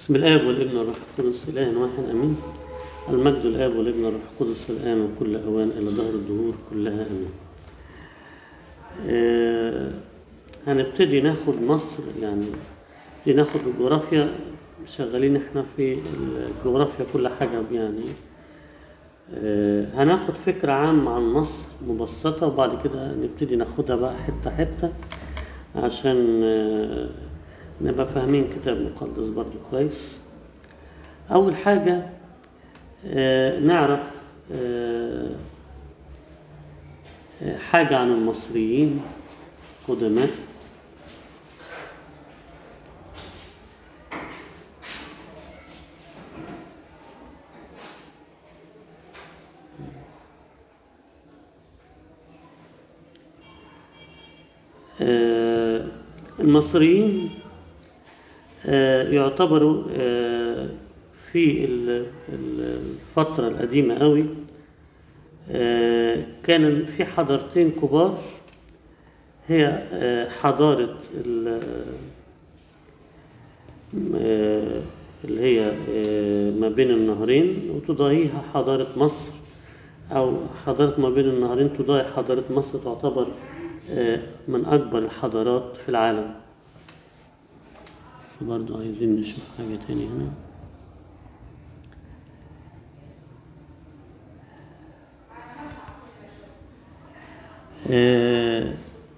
بسم الآب والابن والروح القدس إله واحد أمين المجد الآب والابن والروح القدس الآن وكل أوان إلى دهر الدهور كلها أمين آه هنبتدي ناخد مصر يعني نبتدي ناخد الجغرافيا شغالين احنا في الجغرافيا كل حاجة يعني آه هناخد فكرة عامة عن مصر مبسطة وبعد كده نبتدي ناخدها بقى حتة حتة عشان آه نبقى فاهمين كتاب مقدس برضو كويس أول حاجة آه نعرف آه حاجة عن المصريين قدماء آه المصريين يعتبروا في الفترة القديمة قوي كان في حضارتين كبار هي حضارة اللي هي ما بين النهرين وتضاهيها حضارة مصر أو حضارة ما بين النهرين تضاهي حضارة مصر تعتبر من أكبر الحضارات في العالم بس برضو عايزين نشوف حاجة تانية هنا آه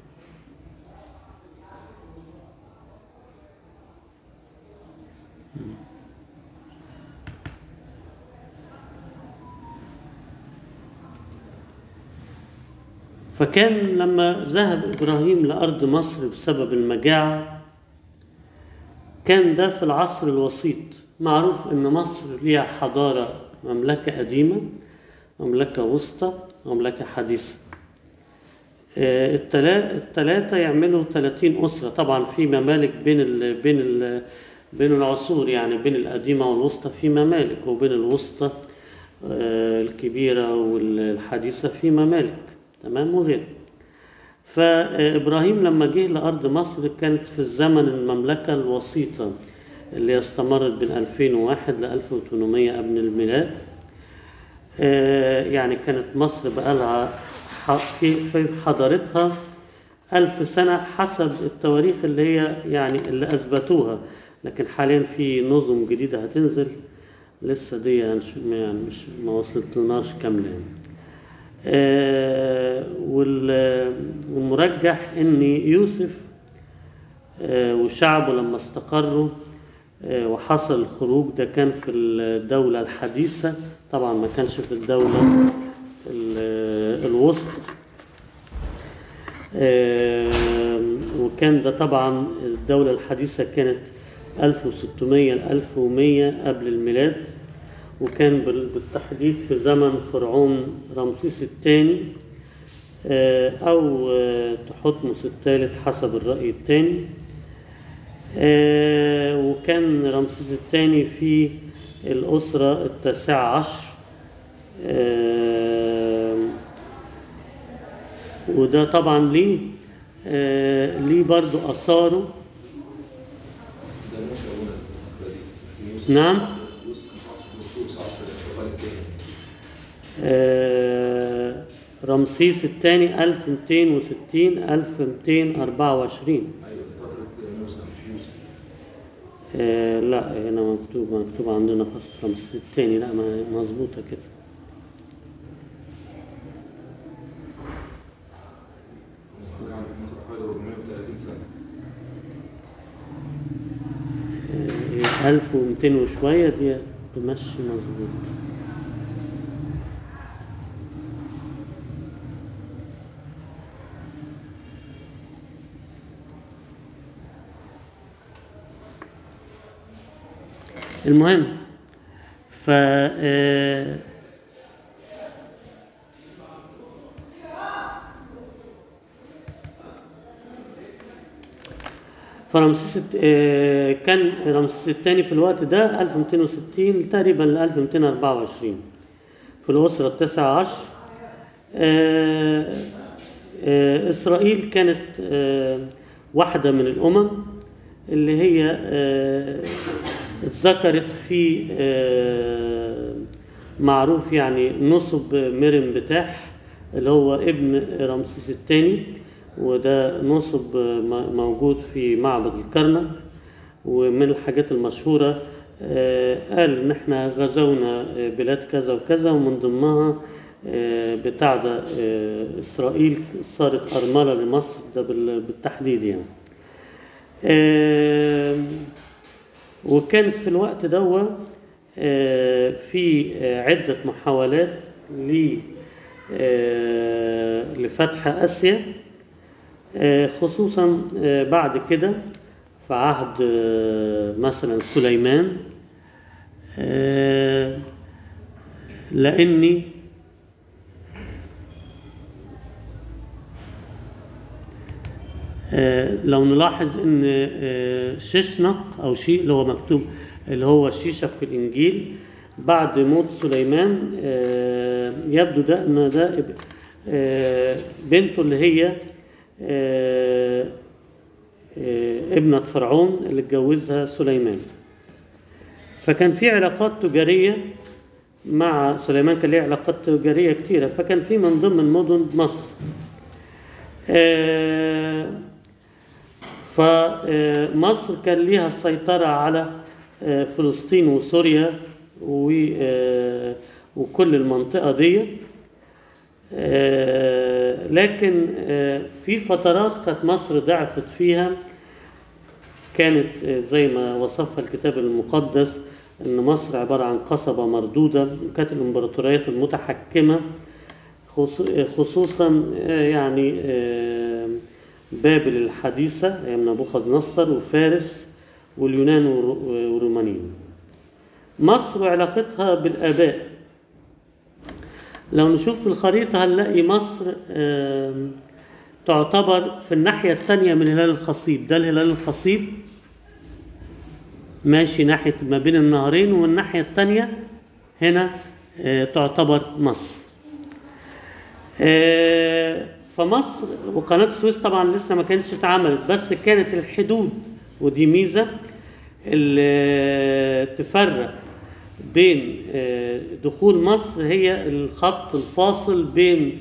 فكان لما ذهب إبراهيم لأرض مصر بسبب المجاعة كان ده في العصر الوسيط معروف ان مصر ليها حضارة مملكة قديمة مملكة وسطى مملكة حديثة التلاتة يعملوا 30 أسرة طبعا في ممالك بين ال بين ال بين العصور يعني بين القديمة والوسطى في ممالك وبين الوسطى الكبيرة والحديثة في ممالك تمام وغيره فإبراهيم لما جه لأرض مصر كانت في الزمن المملكة الوسيطة اللي استمرت بين 2001 ل 1800 قبل الميلاد يعني كانت مصر بقالها في حضارتها ألف سنة حسب التواريخ اللي هي يعني اللي أثبتوها لكن حاليا في نظم جديدة هتنزل لسه دي يعني مش ما وصلتناش كاملة يعني. آه والمرجح ان يوسف آه وشعبه لما استقروا آه وحصل الخروج ده كان في الدولة الحديثة طبعا ما كانش في الدولة الوسطى وكان ده طبعا الدولة الحديثة كانت 1600 ل 1100 قبل الميلاد وكان بالتحديد في زمن فرعون رمسيس الثاني أو تحتمس الثالث حسب الرأي الثاني وكان رمسيس الثاني في الأسرة التاسعة عشر وده طبعا ليه ليه برضو أثاره نعم آه رمسيس الثاني 1260 1224 آه لا هنا مكتوب مكتوب عندنا خاص رمسيس الثاني لا مظبوطة كده آه 1200 وشوية دي تمشي مظبوط المهم ف فرمسيس كان رمسيس الثاني في الوقت ده 1260 تقريبا ل 1224 في الأسرة التاسعة عشر إسرائيل كانت واحدة من الأمم اللي هي اتذكرت في آه، معروف يعني نصب مرن بتاح اللي هو ابن رمسيس الثاني وده نصب م- موجود في معبد الكرنك ومن الحاجات المشهورة آه، قال إن إحنا غزونا آه، بلاد كذا وكذا ومن ضمنها آه، بتاع ده آه، إسرائيل صارت أرملة لمصر ده بال- بالتحديد يعني آم، وكانت في الوقت دوا آه، في آه، عدة محاولات ل آه، لفتح آسيا آه، خصوصا آه، بعد كده في عهد آه، مثلا سليمان آه، لأني آه، لو نلاحظ ان آه، ششنق او شيء اللي هو مكتوب اللي هو شيشق في الانجيل بعد موت سليمان آه، يبدو ده ان ده اب- آه، بنته اللي هي آه، آه، ابنة فرعون اللي اتجوزها سليمان فكان في علاقات تجارية مع سليمان كان ليه علاقات تجارية كتيرة فكان في من ضمن مدن مصر آه، فمصر كان ليها السيطرة على آه، فلسطين وسوريا و- آه، وكل المنطقة دي آه، لكن آه، في فترات كانت مصر ضعفت فيها كانت آه، زي ما وصفها الكتاب المقدس ان مصر عبارة عن قصبة مردودة كانت الامبراطوريات المتحكمة خصو- خصوصا آه، يعني آه، بابل الحديثة أيام نبوخذ نصر وفارس واليونان والر- والرومانيين مصر وعلاقتها بالآباء لو نشوف في الخريطة هنلاقي مصر آم، تعتبر في الناحية التانية من هلال الخصيب ده الهلال الخصيب ماشي ناحية ما بين النهرين والناحية التانية هنا آه، تعتبر مصر آه، فمصر وقناة السويس طبعا لسه ما كانتش اتعملت بس كانت الحدود ودي ميزة اللي تفرق بين آه، دخول مصر هي الخط الفاصل بين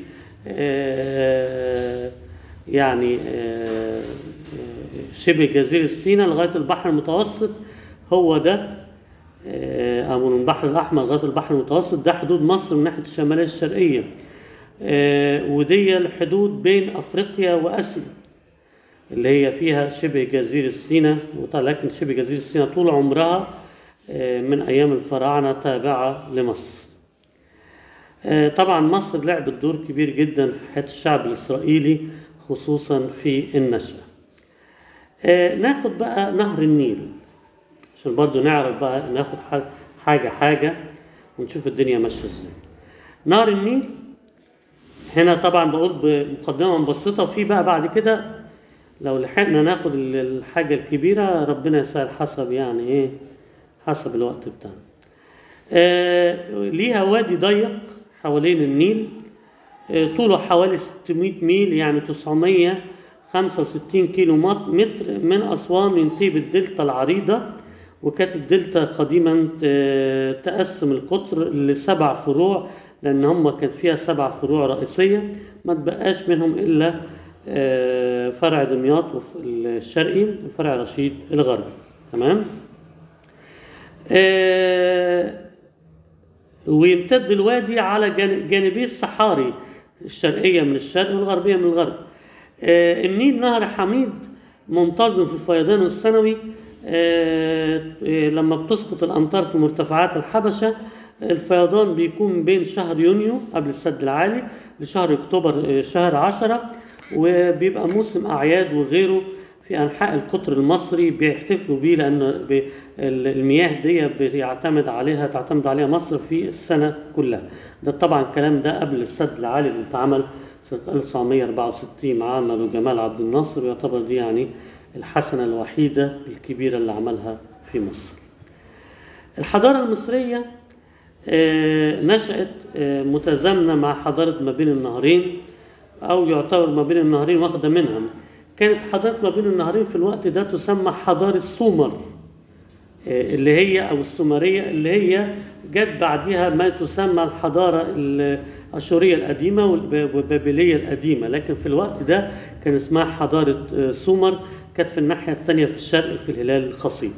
آه، يعني آه، آه، شبه جزيرة سيناء لغاية البحر المتوسط هو ده آه، أو من البحر الأحمر لغاية البحر المتوسط ده حدود مصر من ناحية الشمالية الشرقية آه، ودي الحدود بين أفريقيا وآسيا اللي هي فيها شبه جزيرة سيناء وط- لكن شبه جزيرة سيناء طول عمرها آه، من أيام الفراعنة تابعة لمصر آه، طبعا مصر لعبت دور كبير جدا في حياة الشعب الإسرائيلي خصوصا في النشأة آه، ناخد بقى نهر النيل عشان برضو نعرف بقى ناخد ح- حاجة حاجة ونشوف الدنيا ماشية ازاي نهر النيل هنا طبعا بقول بمقدمة مبسطة في بقى بعد كده لو لحقنا ناخد ال- الحاجة الكبيرة ربنا يسهل حسب يعني ايه حسب الوقت بتاعنا آه ليها وادي ضيق حوالين النيل آه طوله حوالي 600 ميل يعني 965 كيلو مت- متر من أسوان ينتهي بالدلتا العريضة وكانت الدلتا قديما ت- تقسم القطر لسبع فروع لأن هم كانت فيها سبع فروع رئيسية ما تبقاش منهم إلا آه، فرع دمياط وف- الشرقي وفرع رشيد الغربي تمام آه، ويمتد الوادي على جان- جانبي الصحاري الشرقية من الشرق والغربية من الغرب آه، النيل نهر حميد منتظم في فيضانه السنوي آه، آه، لما بتسقط الأمطار في مرتفعات الحبشة الفيضان بيكون بين شهر يونيو قبل السد العالي لشهر أكتوبر آه، شهر عشرة وبيبقى موسم أعياد وغيره في أنحاء القطر المصري بيحتفلوا بيه لأن ب- ال- المياه دي بيعتمد عليها تعتمد عليها مصر في السنة كلها ده طبعا الكلام ده قبل السد العالي اللي اتعمل سنة 1964 مع عمله جمال عبد الناصر ويعتبر دي يعني الحسنة الوحيدة الكبيرة اللي عملها في مصر الحضارة المصرية آه، نشأت آه، متزامنة مع حضارة ما بين النهرين أو يعتبر ما بين النهرين واخدة منها كانت حضارة ما بين النهرين في الوقت ده تسمى حضارة سومر آه، اللي هي أو السومرية اللي هي جت بعدها ما تسمى الحضارة الأشورية القديمة والب- والبابلية القديمة لكن في الوقت ده كان اسمها حضارة آه، سومر كانت في الناحية التانية في الشرق في الهلال الخصيب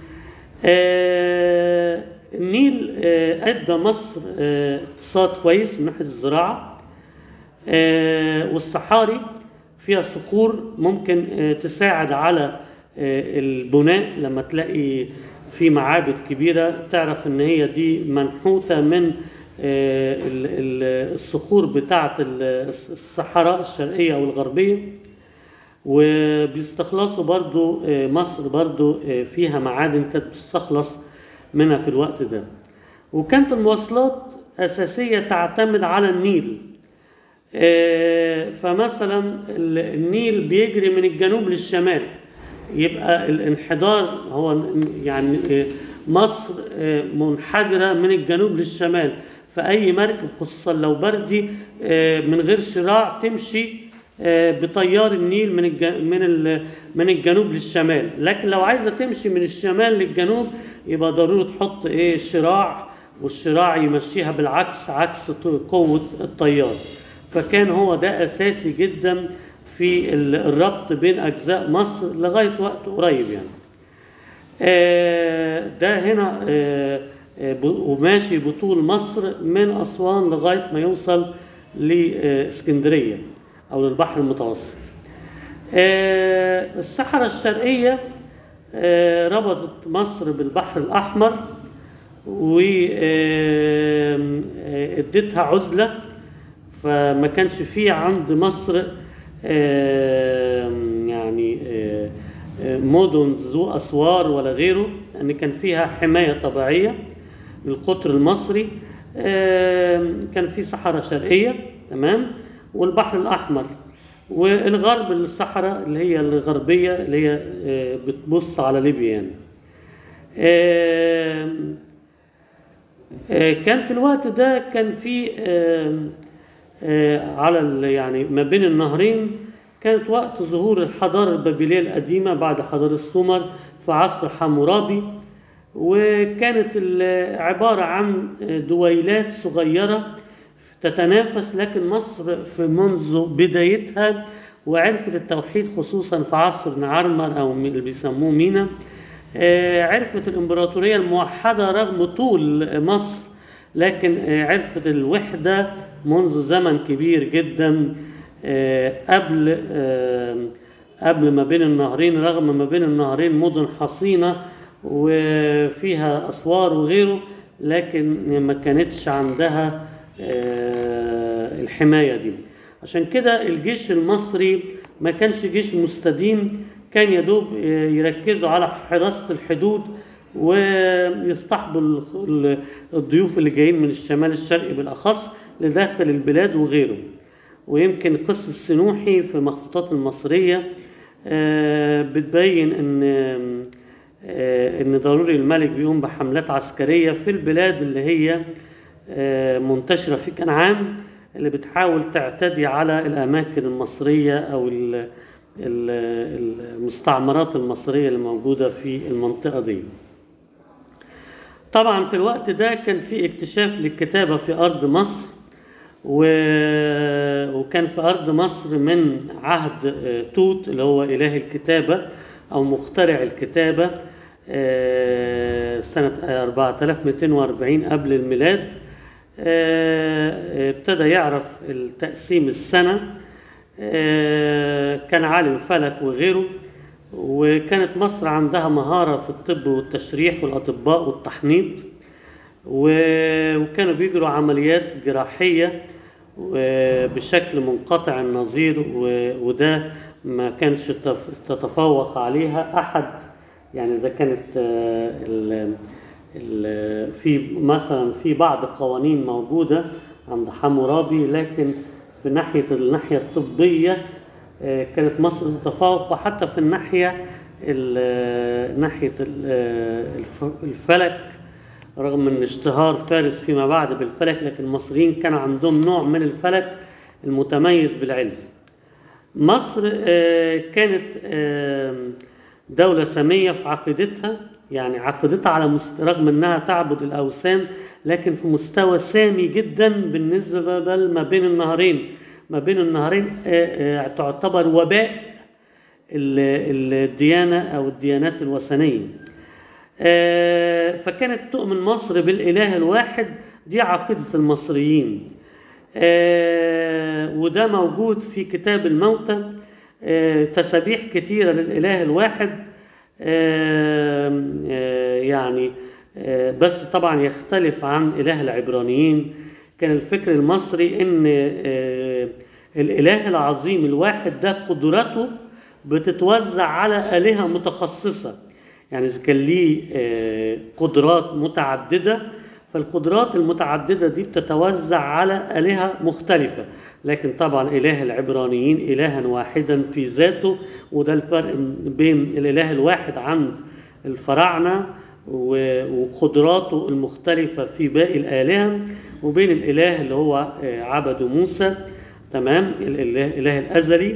آه، النيل آه، ادى مصر آه، اقتصاد كويس من ناحيه الزراعه آه، والصحاري فيها صخور ممكن آه، تساعد على آه، البناء لما تلاقي في معابد كبيره تعرف ان هي دي منحوته من آه، ال- ال- الصخور بتاعه ال- الصحراء الشرقيه او الغربيه وبيستخلصوا برضو آه، مصر برضو آه، فيها معادن كانت بتستخلص منها في الوقت ده وكانت المواصلات أساسية تعتمد على النيل آه، فمثلا ال- النيل بيجري من الجنوب للشمال يبقى الانحدار هو يعني آه، مصر آه، منحدرة من الجنوب للشمال فأي مركب خصوصا لو بردي آه، من غير شراع تمشي آه، بتيار النيل من الج... من ال... من الجنوب للشمال لكن لو عايزه تمشي من الشمال للجنوب يبقى ضروري تحط ايه شراع والشراع يمشيها بالعكس عكس ط- قوه التيار فكان هو ده اساسي جدا في ال- الربط بين اجزاء مصر لغايه وقت قريب يعني آه، ده هنا آه، آه، ب- وماشي بطول مصر من أسوان لغاية ما يوصل لإسكندرية أو للبحر المتوسط آه، الصحراء الشرقية آه، ربطت مصر بالبحر الأحمر واديتها عزلة فما كانش فيه عند مصر آم، يعني آه، آه، مدن ذو أسوار ولا غيره لأن كان فيها حماية طبيعية للقطر المصري آم، كان في صحراء شرقية تمام والبحر الأحمر والغرب الصحراء اللي هي الغربية اللي هي آه، بتبص على ليبيا يعني آم، آه، كان في الوقت ده كان في آم، آه، على ال- يعني ما بين النهرين كانت وقت ظهور الحضارة البابلية القديمة بعد حضارة السومر في عصر حمورابي وكانت ال- عبارة عن دويلات صغيرة تتنافس لكن مصر في منذ بدايتها وعرفت التوحيد خصوصا في عصر نعرمر أو اللي بيسموه مينا آه، عرفت الإمبراطورية الموحدة رغم طول مصر لكن آه، عرفت الوحدة منذ زمن كبير جدا آه، قبل آه، قبل ما بين النهرين رغم ما بين النهرين مدن حصينة وفيها أسوار وغيره لكن ما كانتش عندها آه، الحماية دي عشان كده الجيش المصري ما كانش جيش مستديم كان يدوب آه، يركزوا على حراسة الحدود ويصطحبوا ال- ال- الضيوف اللي جايين من الشمال الشرقي بالأخص لداخل البلاد وغيره ويمكن قصة السنوحي في المخطوطات المصرية آه، بتبين ان آه، ان ضروري الملك بيقوم بحملات عسكرية في البلاد اللي هي آه، منتشرة في كنعان اللي بتحاول تعتدي على الأماكن المصرية أو ال- ال- المستعمرات المصرية اللي موجودة في المنطقة دي طبعا في الوقت ده كان في اكتشاف للكتابة في أرض مصر و... وكان في أرض مصر من عهد آه، توت اللي هو إله الكتابة أو مخترع الكتابة آه، سنة 4240 قبل الميلاد آه، ابتدى يعرف التقسيم السنة آه، كان عالم فلك وغيره وكانت مصر عندها مهارة في الطب والتشريح والأطباء والتحنيط و- وكانوا بيجروا عمليات جراحية و- بشكل منقطع النظير و- وده ما كانش تف- تتفوق عليها أحد يعني إذا كانت آه، ال- ال- في مثلا في بعض القوانين موجودة عند حمورابي لكن في ناحية الناحية الطبية آه، كانت مصر تتفوق وحتى في الناحية ال- ناحية ال- الف- الفلك رغم ان اشتهار فارس فيما بعد بالفلك لكن المصريين كان عندهم نوع من الفلك المتميز بالعلم مصر آه، كانت آه، دولة سامية في عقيدتها يعني عقيدتها على مست... رغم انها تعبد الاوثان لكن في مستوى سامي جدا بالنسبه بل ما بين النهرين ما بين النهرين آه، آه، تعتبر وباء ال- الديانه او الديانات الوثنيه آه، فكانت تؤمن مصر بالاله الواحد دي عقيده المصريين آه، وده موجود في كتاب الموتى آه، تسابيح كتيره للاله الواحد آه، آه، يعني آه، بس طبعا يختلف عن اله العبرانيين كان الفكر المصري ان آه، الاله العظيم الواحد ده قدرته بتتوزع على الهه متخصصه يعني اذا كان ليه آه، قدرات متعدده فالقدرات المتعدده دي بتتوزع على الهه مختلفه لكن طبعا اله العبرانيين الها واحدا في ذاته وده الفرق بين الاله الواحد عند الفراعنه و- وقدراته المختلفه في باقي الالهه وبين الاله اللي هو آه، عبده موسى تمام الاله الاله الازلي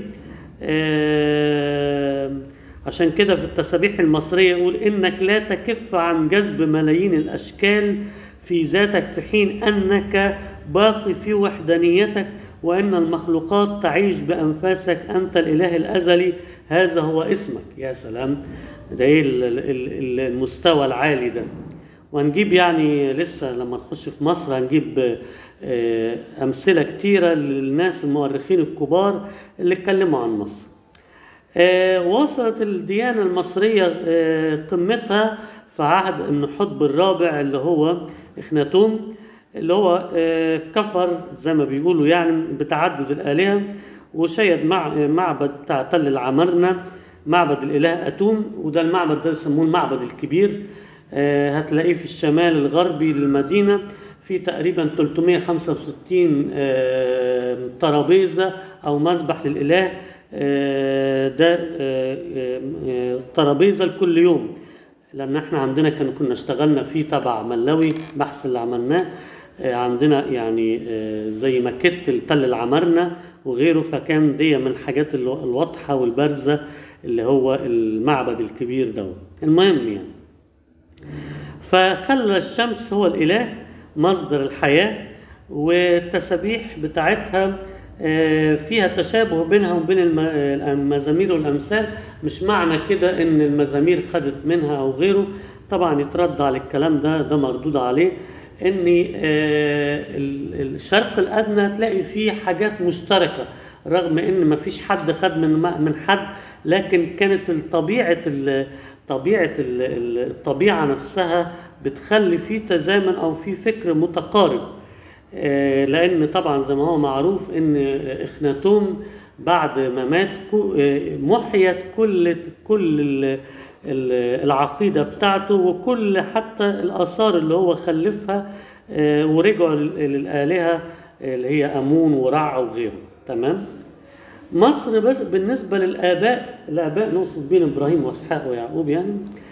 آه، عشان كده في التسابيح المصرية يقول إنك لا تكف عن جذب ملايين الأشكال في ذاتك في حين أنك باقي في وحدانيتك وأن المخلوقات تعيش بأنفاسك أنت الإله الأزلي هذا هو اسمك يا سلام ده إيه ال- ال- ال- المستوى العالي ده وهنجيب يعني لسه لما نخش في مصر هنجيب آه، أمثلة كتيرة للناس المؤرخين الكبار اللي اتكلموا عن مصر آه، وصلت الديانة المصرية آه، قمتها في عهد النحطب الرابع اللي هو إخناتون اللي هو آه، كفر زي ما بيقولوا يعني بتعدد الآلهة وشيد مع معبد بتاع تل العمرنة معبد الإله أتوم وده المعبد ده يسموه المعبد الكبير آه، هتلاقيه في الشمال الغربي للمدينة في تقريبا 365 آه، ترابيزة أو مسبح للإله آه، ده آه، آه، آه، ترابيزة لكل يوم لأن احنا عندنا كان كنا اشتغلنا فيه تبع ملوي بحث اللي عملناه آه، عندنا يعني آه، زي ماكيت التل العمرنة وغيره فكان دي من الحاجات الو- الواضحة والبارزة اللي هو المعبد الكبير ده المهم يعني فخلى الشمس هو الإله مصدر الحياة والتسابيح بتاعتها آه، فيها تشابه بينها وبين الم- المزامير والأمثال مش معنى كده إن المزامير خدت منها أو غيره طبعا يترد على الكلام ده ده مردود عليه إن آه، ال- الشرق الأدنى تلاقي فيه حاجات مشتركة رغم إن مفيش حد خد من من حد لكن كانت طبيعة ال- طبيعة ال- ال- الطبيعة نفسها بتخلي في تزامن أو في فكر متقارب آه، لأن طبعا زي ما هو معروف إن إخناتون بعد ما مات كو- آه، محيت كل كل ال- ال- العقيدة بتاعته وكل حتى الآثار اللي هو خلفها آه، ورجعوا لل- للآلهة اللي هي أمون ورع وغيره تمام مصر بس بالنسبة للآباء الآباء نقصد بين إبراهيم وإسحاق ويعقوب يعني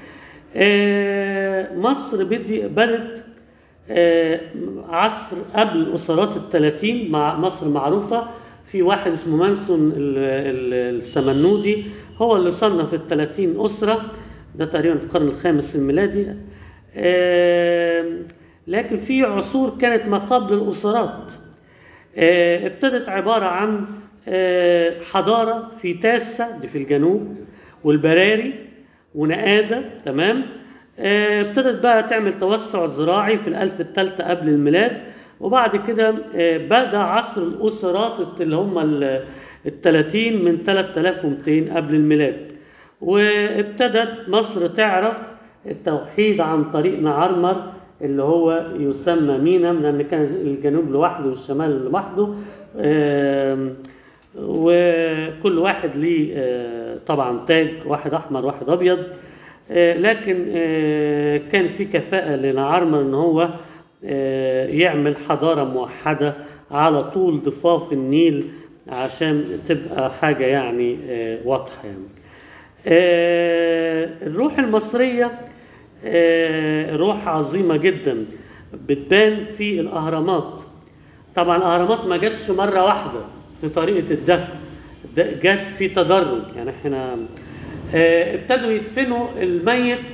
آه، مصر بدي بدت آه، عصر قبل أسرات الثلاثين مع مصر معروفة في واحد اسمه منسون ال- ال- السمنودي هو اللي صنف الثلاثين أسرة ده تقريبا في القرن الخامس الميلادي آه، لكن في عصور كانت ما قبل الأسرات آه، ابتدت عبارة عن آه، حضارة في تاسة دي في الجنوب والبراري ونقادة تمام آه، ابتدت بقى تعمل توسع زراعي في الألف الثالثة قبل الميلاد وبعد كده آه، بدأ عصر الأسرات اللي هم ال- التلاتين من 3200 قبل الميلاد وابتدت مصر تعرف التوحيد عن طريق نعرمر اللي هو يسمى مينا لأن كان الجنوب لوحده والشمال لوحده آم، وكل واحد ليه آه، طبعا تاج واحد أحمر واحد أبيض آه، لكن آه، كان في كفاءة لنعرمر إن هو آه، يعمل حضارة موحدة على طول ضفاف النيل عشان تبقى حاجة يعني آه، واضحة يعني آه، الروح المصرية آه، روح عظيمة جدا بتبان في الأهرامات طبعا الأهرامات ما جاتش مرة واحدة في طريقة الدفن ده جت في تدرج يعني احنا آه، ابتدوا يدفنوا الميت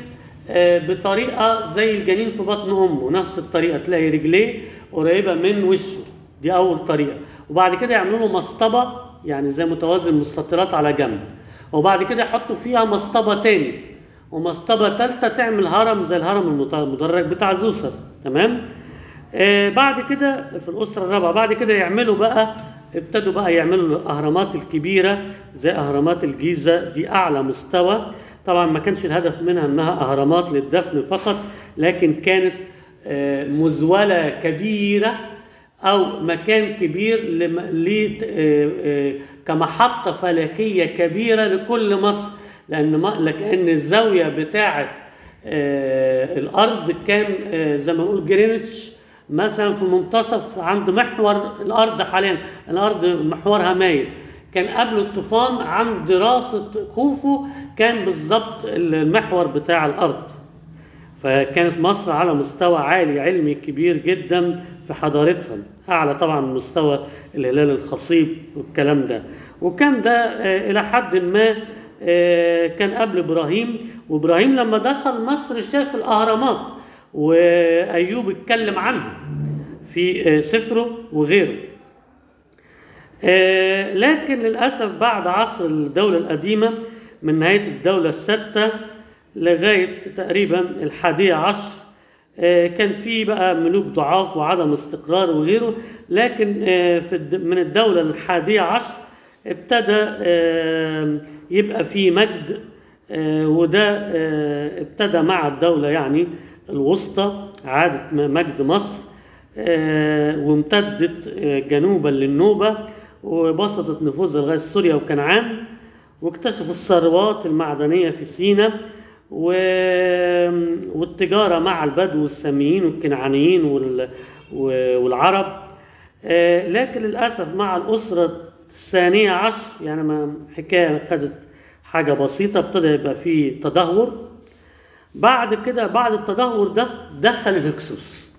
آه، بطريقه زي الجنين في بطن امه نفس الطريقه تلاقي رجليه قريبه من وشه دي اول طريقه وبعد كده يعملوا له مسطبه يعني زي متوازن مستطيلات على جنب وبعد كده يحطوا فيها مسطبه تاني ومسطبه ثالثه تعمل هرم زي الهرم المت- المدرج بتاع زوسر تمام آه بعد كده في الاسره الرابعه بعد كده يعملوا بقى ابتدوا بقى يعملوا الاهرامات الكبيره زي اهرامات الجيزه دي اعلى مستوى طبعا ما كانش الهدف منها انها اهرامات للدفن فقط لكن كانت آه مزوله كبيره او مكان كبير لم- ليه آه، آه، كمحطه فلكيه كبيره لكل مصر لان ما لان الزاويه بتاعه آه، الارض كان آه، زي ما نقول جرينتش مثلا في منتصف عند محور الارض حاليا الارض محورها مايل كان قبل الطوفان عند راسة خوفو كان بالظبط المحور بتاع الارض فكانت مصر على مستوى عالي علمي كبير جدا في حضارتها اعلى طبعا من مستوى الهلال الخصيب والكلام ده وكان ده آه، الى حد ما آه، كان قبل ابراهيم وابراهيم لما دخل مصر شاف الاهرامات وايوب اتكلم عنها في آه، سفره وغيره آه، لكن للأسف بعد عصر الدولة القديمة من نهاية الدولة الستة لغاية تقريبا الحادية عشر آه، كان في بقى ملوك ضعاف وعدم استقرار وغيره لكن آه، في الد- من الدولة الحادية عشر ابتدى آه، يبقى في مجد آه، وده آه، ابتدى مع الدولة يعني الوسطى عادة م- مجد مصر آه، وامتدت آه، جنوبا للنوبة وبسطت نفوذها لغاية سوريا وكنعان واكتشفوا الثروات المعدنية في سيناء و... والتجارة مع البدو والساميين والكنعانيين وال... و- والعرب آه، لكن للأسف مع الأسرة الثانية عشر يعني ما حكاية خدت حاجة بسيطة ابتدى يبقى في تدهور بعد كده بعد التدهور ده دخل الهكسوس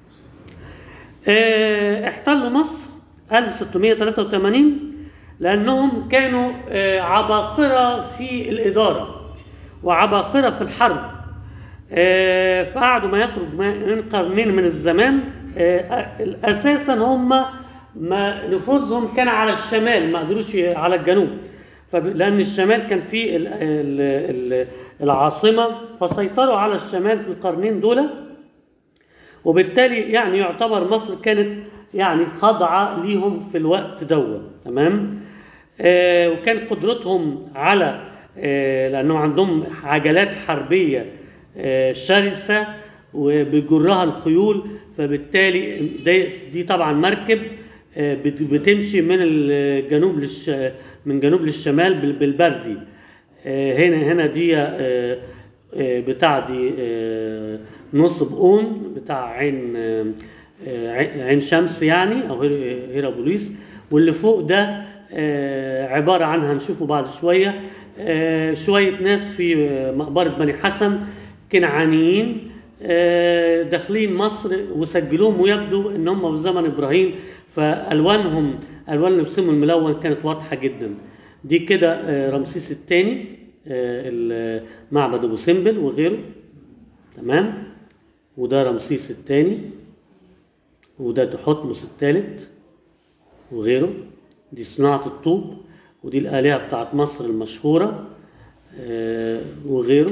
آه، احتلوا مصر 1683 لأنهم كانوا آه، عباقرة في الإدارة وعباقرة في الحرب آه، فقعدوا ما يقرب ما- من قرنين من الزمان آه، أساسا هم ما نفوذهم كان على الشمال ما قدروش ي- على الجنوب فب... لأن الشمال كان فيه ال... ال... ال... العاصمة فسيطروا على الشمال في القرنين دول وبالتالي يعني يعتبر مصر كانت يعني خاضعة ليهم في الوقت دوت تمام آه وكان قدرتهم على آه لأنه عندهم عجلات حربية آه شرسة وبيجرها الخيول فبالتالي دي, دي طبعا مركب آه بت- بتمشي من الجنوب للش من جنوب للشمال بال- بالبردي آه هنا هنا دي آه آه، بتاع دي آه، نصب اون بتاع عين آه، آه، عين- عين شمس يعني او هير- هيرابوليس واللي فوق ده آه، عباره عن هنشوفه بعد شويه آه، شويه ناس في آه، مقبره بني حسن كنعانيين آه، داخلين مصر وسجلوهم ويبدو ان هم في زمن ابراهيم فالوانهم الوان لبسهم الملون كانت واضحه جدا دي كده آه، رمسيس الثاني معبد ابو سمبل وغيره تمام وده رمسيس الثاني وده تحتمس الثالث وغيره دي صناعة الطوب ودي الآلهة بتاعت مصر المشهورة آه، وغيره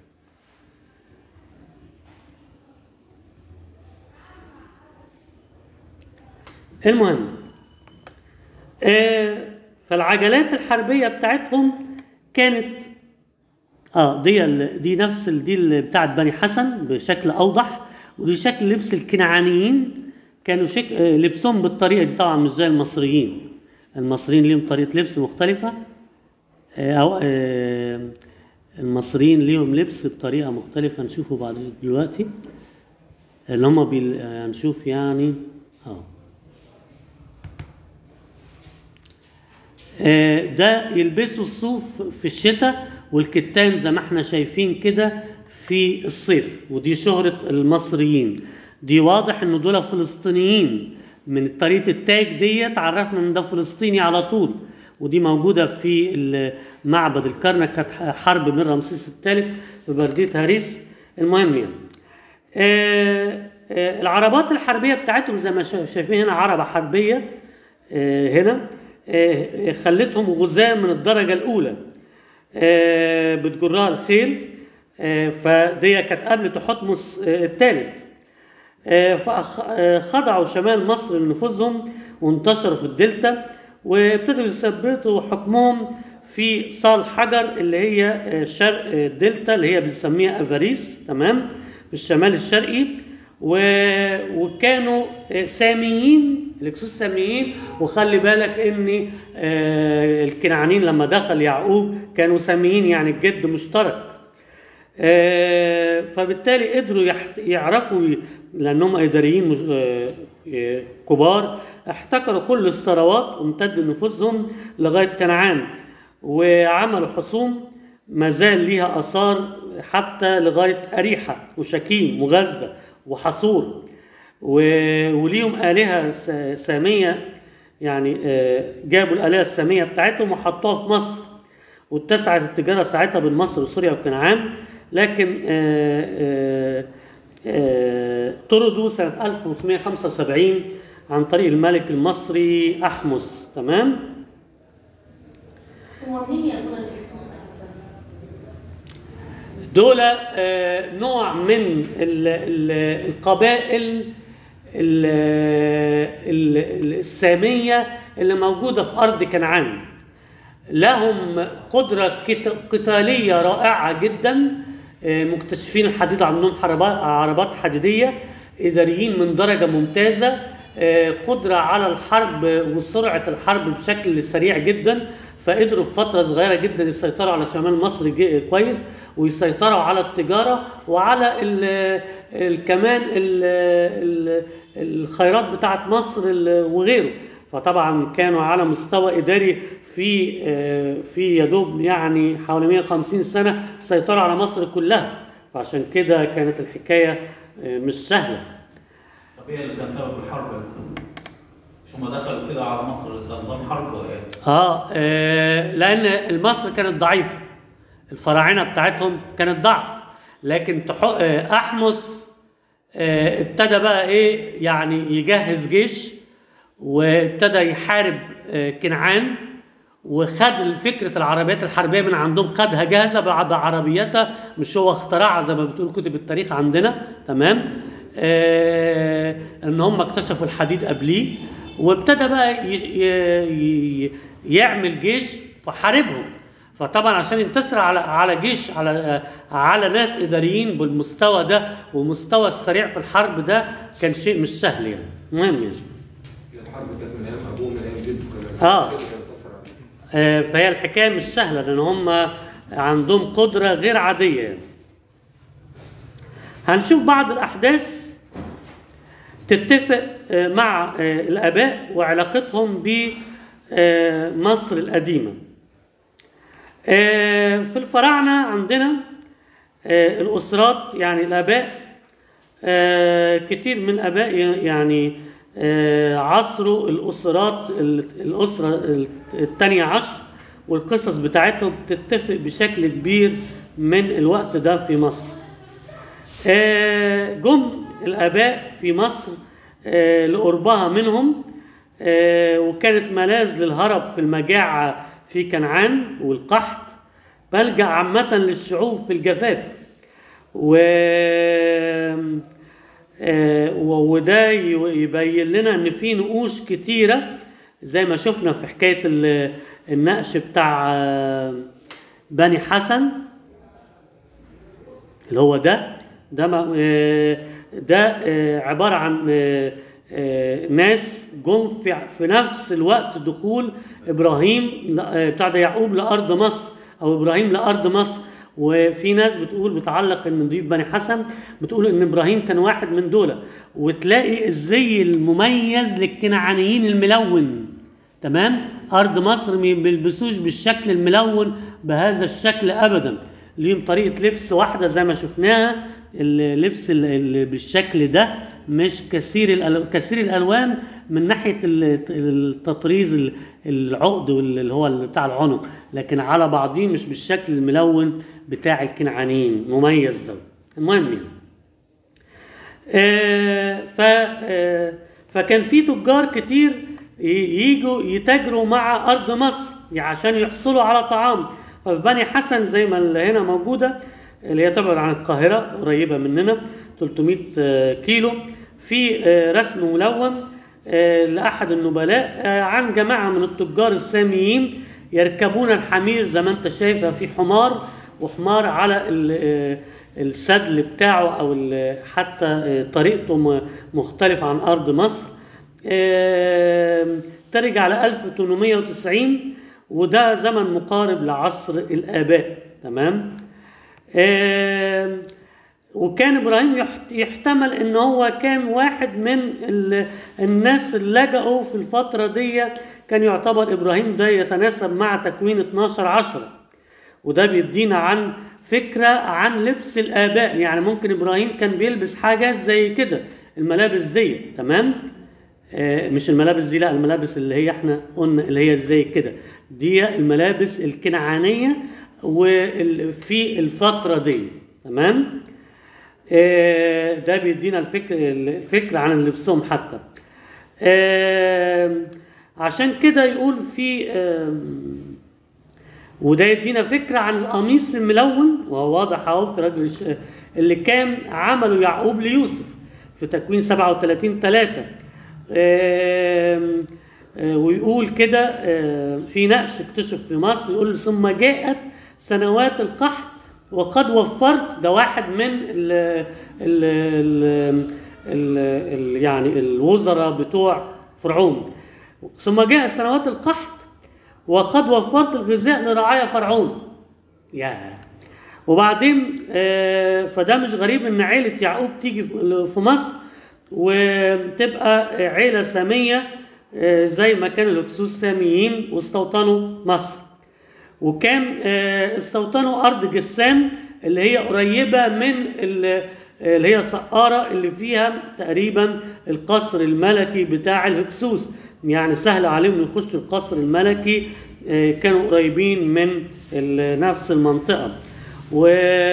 المهم آه، فالعجلات الحربية بتاعتهم كانت اه دي ال- دي نفس ال- دي اللي بتاعت بني حسن بشكل اوضح ودي شكل لبس الكنعانيين كانوا شك... آه، لبسهم بالطريقه دي طبعا مش زي المصريين المصريين ليهم طريقه لبس مختلفه آه، او آه، المصريين ليهم لبس بطريقه مختلفه نشوفه بعد دلوقتي اللي هم بيل... آه، هنشوف يعني اه آه، ده يلبسوا الصوف في الشتاء والكتان زي ما احنا شايفين كده في الصيف ودي شهرة المصريين دي واضح ان دول فلسطينيين من طريقة التاج ديت عرفنا ان ده فلسطيني على طول ودي موجودة في ال- معبد الكرنك كانت حرب من رمسيس الثالث في بردية هاريس المهم يعني آه، آه، العربات الحربيه بتاعتهم زي ما شا- شايفين هنا عربه حربيه آه، هنا آه، خلتهم غزاة من الدرجه الاولى آه، بتجرها الخيل آه، فدي كانت قبل تحتمس آه، الثالث فخضعوا شمال مصر لنفوذهم وانتشروا في الدلتا وابتدوا يثبتوا حكمهم في صال حجر اللي هي آه، شرق آه، الدلتا اللي هي بنسميها افاريس تمام في الشمال الشرقي و... وكانوا آه، ساميين الاكسوس ساميين وخلي بالك ان آه، الكنعانيين لما دخل يعقوب كانوا ساميين يعني الجد مشترك آه، فبالتالي قدروا يحت... يعرفوا ي- لانهم اداريين مش... آه، آه، كبار احتكروا كل الثروات وامتد نفوذهم لغايه كنعان وعملوا حصون ما زال ليها اثار حتى لغايه اريحه وشكيم وغزه وحصور و... وليهم الهه س... ساميه يعني آه، جابوا الالهه الساميه بتاعتهم وحطوها في مصر واتسعت التجارة ساعتها بين مصر وسوريا وكنعان لكن آه، آه، آه، طردوا سنة 1575 عن طريق الملك المصري أحمس تمام هو منين يكون الاكسوس اساسا؟ دول آه، نوع من ال- ال- القبائل ال- ال- السامية اللي موجودة في أرض كنعان لهم قدرة كت- قتالية رائعة جدا آه، مكتشفين الحديد عندهم حربات عربات حديدية إداريين من درجة ممتازة آه، قدرة على الحرب وسرعة الحرب بشكل سريع جدا فقدروا في فترة صغيرة جدا يسيطروا على شمال مصر جي- كويس ويسيطروا على التجارة وعلى ال ال كمان ال ال الخيرات بتاعت مصر ال- وغيره فطبعا كانوا على مستوى اداري في آه، في يدوب يعني حوالي 150 سنه سيطروا على مصر كلها فعشان كده كانت الحكايه آه، مش سهله طب ايه اللي كان سبب الحرب؟ مش هما دخلوا كده على مصر كنظام حرب ولا ايه؟ اه آه، لان مصر كانت ضعيفه الفراعنه بتاعتهم كانت ضعف لكن تح- آه، احمس آه، ابتدى بقى ايه يعني يجهز جيش وابتدى يحارب آه، كنعان وخد فكرة العربيات الحربية من عندهم خدها جاهزة بع- بعربيتها مش هو اخترعها زي ما بتقول كتب التاريخ عندنا تمام آه ان هم اكتشفوا الحديد قبليه وابتدى بقى ي- ي- ي- يعمل جيش فحاربهم فطبعا عشان ينتصر على على جيش على على ناس اداريين بالمستوى ده ومستوى السريع في الحرب ده كان شيء مش سهل يعني مهم يعني الحرب كانت من ايام ابوه من ايام جده كمان آه. كده كان انتصر عليه آه، فهي الحكايه مش سهله لان هم عندهم قدره غير عاديه يعني. هنشوف بعض الاحداث تتفق آه، مع آه، الاباء وعلاقتهم بمصر القديمه آه، في الفراعنه عندنا آه، الاسرات يعني الاباء آه، كتير من الاباء ي- يعني آه، عصروا الاسرات ال- الاسره الثانيه عشر والقصص بتاعتهم بتتفق بشكل كبير من الوقت ده في مصر آه، جم الاباء في مصر آه، لقربها منهم آه، وكانت ملاذ للهرب في المجاعه في كنعان والقحط ملجأ عامة للشعوب في الجفاف و آه، و- وده ي- يبين لنا ان في نقوش كتيره زي ما شفنا في حكايه ال- النقش بتاع آه، بني حسن اللي هو ده ده ما- آه، ده آه، عباره عن آه، آه، ناس جم في في نفس الوقت دخول ابراهيم ل- آه، بتاع ده يعقوب لارض مصر او ابراهيم لارض مصر وفي ناس بتقول بتعلق ان دي بني حسن بتقول ان ابراهيم كان واحد من دول وتلاقي الزي المميز للكنعانيين الملون تمام ارض مصر ما بيلبسوش بالشكل الملون بهذا الشكل ابدا ليهم طريقه لبس واحده زي ما شفناها اللبس ال- ال- بالشكل ده مش كثير الألو... كثير الالوان من ناحيه ال- التطريز ال- العقد وال- اللي هو ال- بتاع العنق لكن على بعضيه مش بالشكل الملون بتاع الكنعانيين مميز ده المهم يعني آه، ف آه، فكان في تجار كتير ي- يجوا يتاجروا مع ارض مصر يعني عشان يحصلوا على طعام ففي بني حسن زي ما اللي هنا موجوده اللي هي تبعد عن القاهره قريبه مننا 300 آه، كيلو في آه، رسم ملون آه، لاحد النبلاء آه، عن جماعه من التجار الساميين يركبون الحمير زي ما انت شايفه في حمار وحمار على ال- آه، السدل بتاعه او ال- حتى آه، طريقته م- مختلفه عن ارض مصر آم، ترجع ل 1890 وده زمن مقارب لعصر الاباء تمام آم، وكان ابراهيم يحت- يحتمل ان هو كان واحد من ال- الناس اللي لجأوا في الفتره دي كان يعتبر ابراهيم ده يتناسب مع تكوين 12 10 وده بيدينا عن فكرة عن لبس الآباء يعني ممكن إبراهيم كان بيلبس حاجات زي كده الملابس دي تمام آه مش الملابس دي لا الملابس اللي هي احنا قلنا اللي هي زي كده دي الملابس الكنعانية وفي الفترة دي تمام آه ده بيدينا الفكر الفكرة عن لبسهم حتى آه عشان كده يقول في آه وده يدينا فكرة عن القميص الملون وهو واضح اهو في راجل الش- اللي كان عمله يعقوب ليوسف في تكوين 37 3 ويقول كده آه، في نقش اكتشف في مصر يقول ثم جاءت سنوات القحط وقد وفرت ده واحد من ال ال ال ال ال يعني الوزراء بتوع فرعون ثم جاء سنوات القحط وقد وفرت الغذاء لرعايا فرعون يا وبعدين آه، فده مش غريب ان عيلة يعقوب تيجي في في مصر وتبقى عيلة سامية آه، زي ما كان الهكسوس ساميين واستوطنوا مصر وكان آه، استوطنوا ارض جسام اللي هي قريبه من ال- اللي هي سقاره اللي فيها تقريبا القصر الملكي بتاع الهكسوس يعني سهل عليهم يخشوا القصر الملكي آه، كانوا قريبين من ال- نفس المنطقه و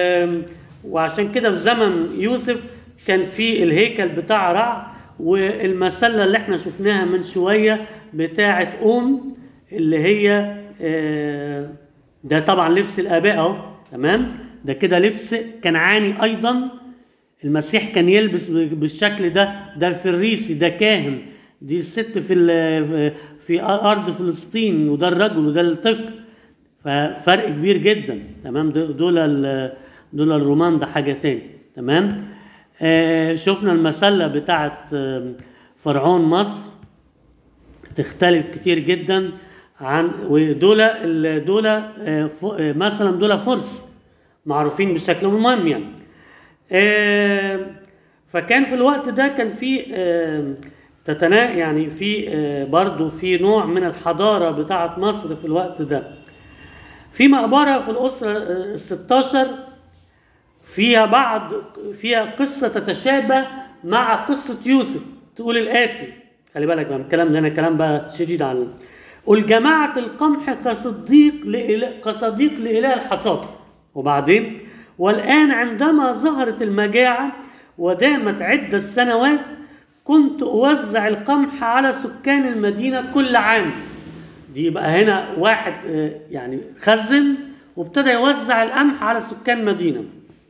وعشان كده في زمن يوسف كان في الهيكل بتاع رع والمسله اللي احنا شفناها من شويه بتاعه اوم اللي هي آه، ده طبعا لبس الاباء اهو تمام ده كده لبس كنعاني ايضا المسيح كان يلبس بالشكل ده ده الفريسي ده كاهن دي الست في ال- في ارض فلسطين وده الرجل وده الطفل ففرق كبير جدا تمام ده- دول ال- دول الرومان ده حاجه تاني تمام آه شفنا المسله بتاعت آه، فرعون مصر تختلف كتير جدا عن ودول ال- دول آه، ف- آه، مثلا دول فرس معروفين بشكلهم مهم يعني آه، فكان في الوقت ده كان في آه، تتنا يعني في آه، برضو في نوع من الحضارة بتاعت مصر في الوقت ده في مقبرة في الأسرة آه، ال 16 فيها بعض فيها قصة تتشابه مع قصة يوسف تقول الآتي خلي بالك بقى من الكلام ده أنا كلام بقى شديد على قل جماعة القمح كصديق لإله كصديق لإله الحصاد وبعدين والآن عندما ظهرت المجاعة ودامت عدة سنوات كنت أوزع القمح على سكان المدينة كل عام دي يبقى هنا واحد آه، يعني خزن وابتدى يوزع القمح على سكان مدينه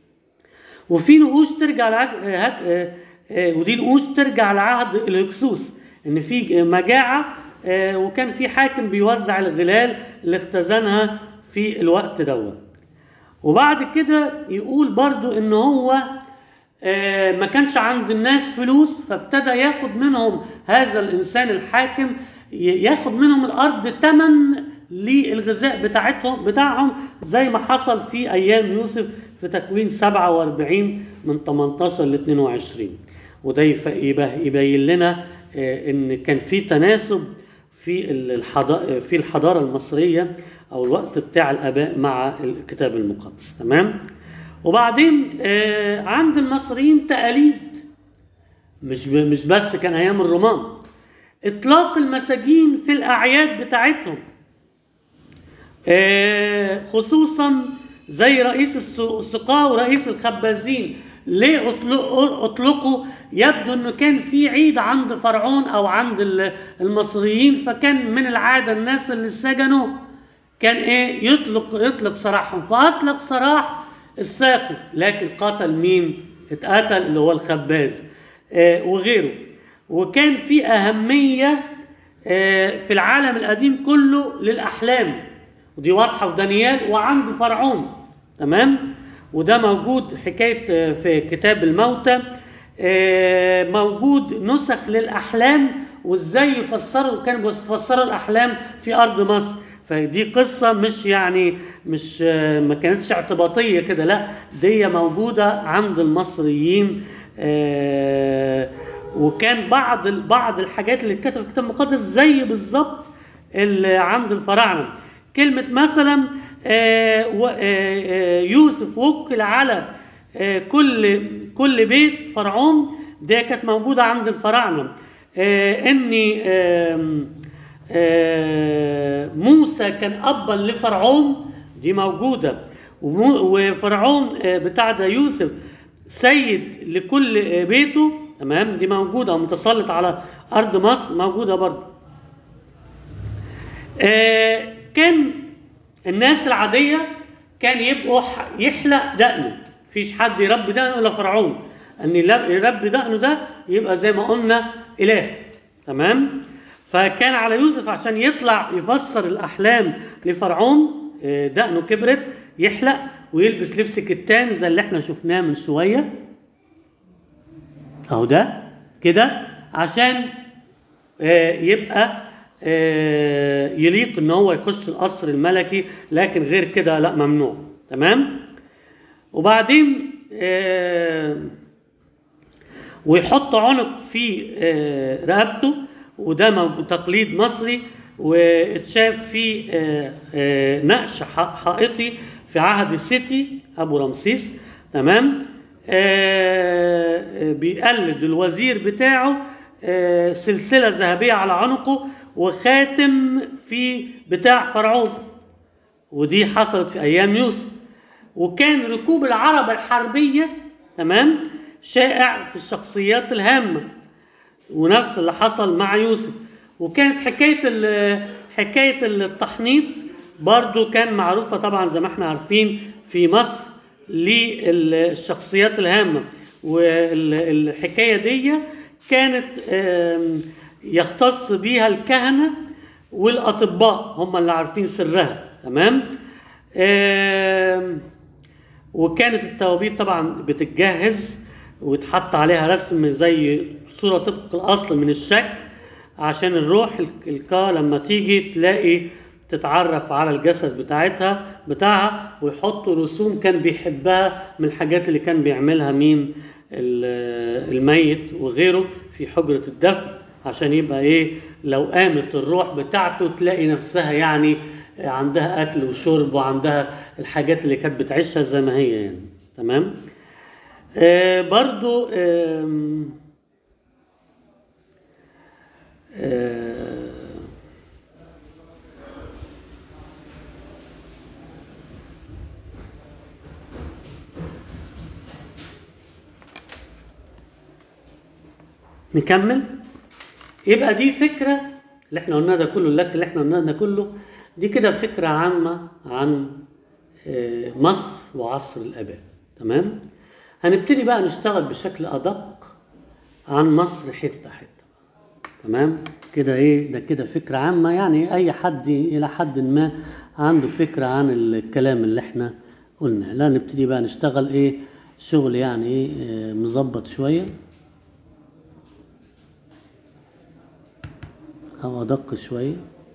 وفي نقوش ترجع لعهد آه، هك- آه، آه، ودي نقوش ترجع لعهد الهكسوس ان في مجاعه آه، وكان في حاكم بيوزع الغلال اللي اختزنها في الوقت دوت وبعد كده يقول برضو ان هو آه، ما كانش عند الناس فلوس فابتدى ياخد منهم هذا الانسان الحاكم ي- ياخد منهم الارض تمن للغذاء بتاعتهم بتاعهم زي ما حصل في ايام يوسف في تكوين 47 من 18 ل 22 وده يف- يبه- يبين لنا آه، ان كان في تناسب في الحضارة في الحضارة المصرية أو الوقت بتاع الآباء مع الكتاب المقدس تمام وبعدين آه، عند المصريين تقاليد مش ب- مش بس كان أيام الرومان إطلاق المساجين في الأعياد بتاعتهم آه، خصوصا زي رئيس الس- السقاة ورئيس الخبازين ليه أطلق- اطلقوا يبدو انه كان في عيد عند فرعون او عند ال- المصريين فكان من العاده الناس اللي سجنوا كان ايه يطلق يطلق سراحهم فاطلق سراح الساقي لكن قتل مين اتقتل اللي هو الخباز آه وغيره وكان في اهميه آه في العالم القديم كله للاحلام ودي واضحه في دانيال وعند فرعون تمام وده موجود حكايه آه، في كتاب الموتى آه، موجود نسخ للاحلام وازاي يفسروا كانوا بيفسروا الاحلام في ارض مصر فدي قصه مش يعني مش آه، ما كانتش اعتباطيه كده لا دي موجوده عند المصريين آه، وكان بعض بعض الحاجات اللي اتكتبت في الكتاب المقدس زي بالظبط اللي عند الفراعنه كلمه مثلا آه، و- آه، آه، يوسف وكل على آه، كل كل بيت فرعون دي كانت موجوده عند الفراعنه آه، اني آم، آه، موسى كان ابا لفرعون دي موجوده ومو- وفرعون آه، بتاع ده يوسف سيد لكل آه، بيته تمام دي موجوده ومتسلط على ارض مصر موجوده برضه آه، كان الناس العادية كان يبقوا ح- يحلق دقنه مفيش حد يربي دقنه إلا فرعون أن يلب- يربي دقنه ده يبقى زي ما قلنا إله تمام فكان على يوسف عشان يطلع يفسر الأحلام لفرعون آه، دقنه كبرت يحلق ويلبس لبس كتان زي اللي احنا شفناه من شوية أهو ده كده عشان آه، يبقى آه، يليق ان هو يخش القصر الملكي لكن غير كده لا ممنوع تمام وبعدين آه، ويحط عنق في آه، رقبته وده موجود تقليد مصري واتشاف في آه، آه، نقش ح- حائطي في عهد السيتي ابو رمسيس تمام آه، آه، بيقلد الوزير بتاعه آه، سلسله ذهبيه على عنقه وخاتم في بتاع فرعون ودي حصلت في ايام يوسف وكان ركوب العربة الحربية تمام شائع في الشخصيات الهامة ونفس اللي حصل مع يوسف وكانت حكاية ال- حكاية التحنيط برضو كان معروفة طبعا زي ما احنا عارفين في مصر للشخصيات الهامة والحكاية دي كانت آم، يختص بيها الكهنة والأطباء هم اللي عارفين سرها تمام آم، وكانت التوابيت طبعا بتتجهز ويتحط عليها رسم زي صورة طبق الأصل من الشكل عشان الروح الك- الكا لما تيجي تلاقي تتعرف على الجسد بتاعتها بتاعها ويحطوا رسوم كان بيحبها من الحاجات اللي كان بيعملها مين ال- الميت وغيره في حجرة الدفن عشان يبقى ايه لو قامت الروح بتاعته تلاقي نفسها يعني عندها اكل وشرب وعندها الحاجات اللي كانت بتعيشها زي ما هي يعني تمام آه برضو آم، آه نكمل يبقى دي فكرة اللي احنا قلناه ده كله اللك اللي احنا قلناه ده كله دي كده فكرة عامة عن آه، مصر وعصر الآباء تمام هنبتدي بقى نشتغل بشكل أدق عن مصر حتة حتة تمام كده ايه ده كده فكرة عامة يعني أي حد إلى حد ما عنده فكرة عن الكلام اللي احنا قلناه لا نبتدي بقى نشتغل ايه شغل يعني ايه آه، مظبط شوية أو أدق شوية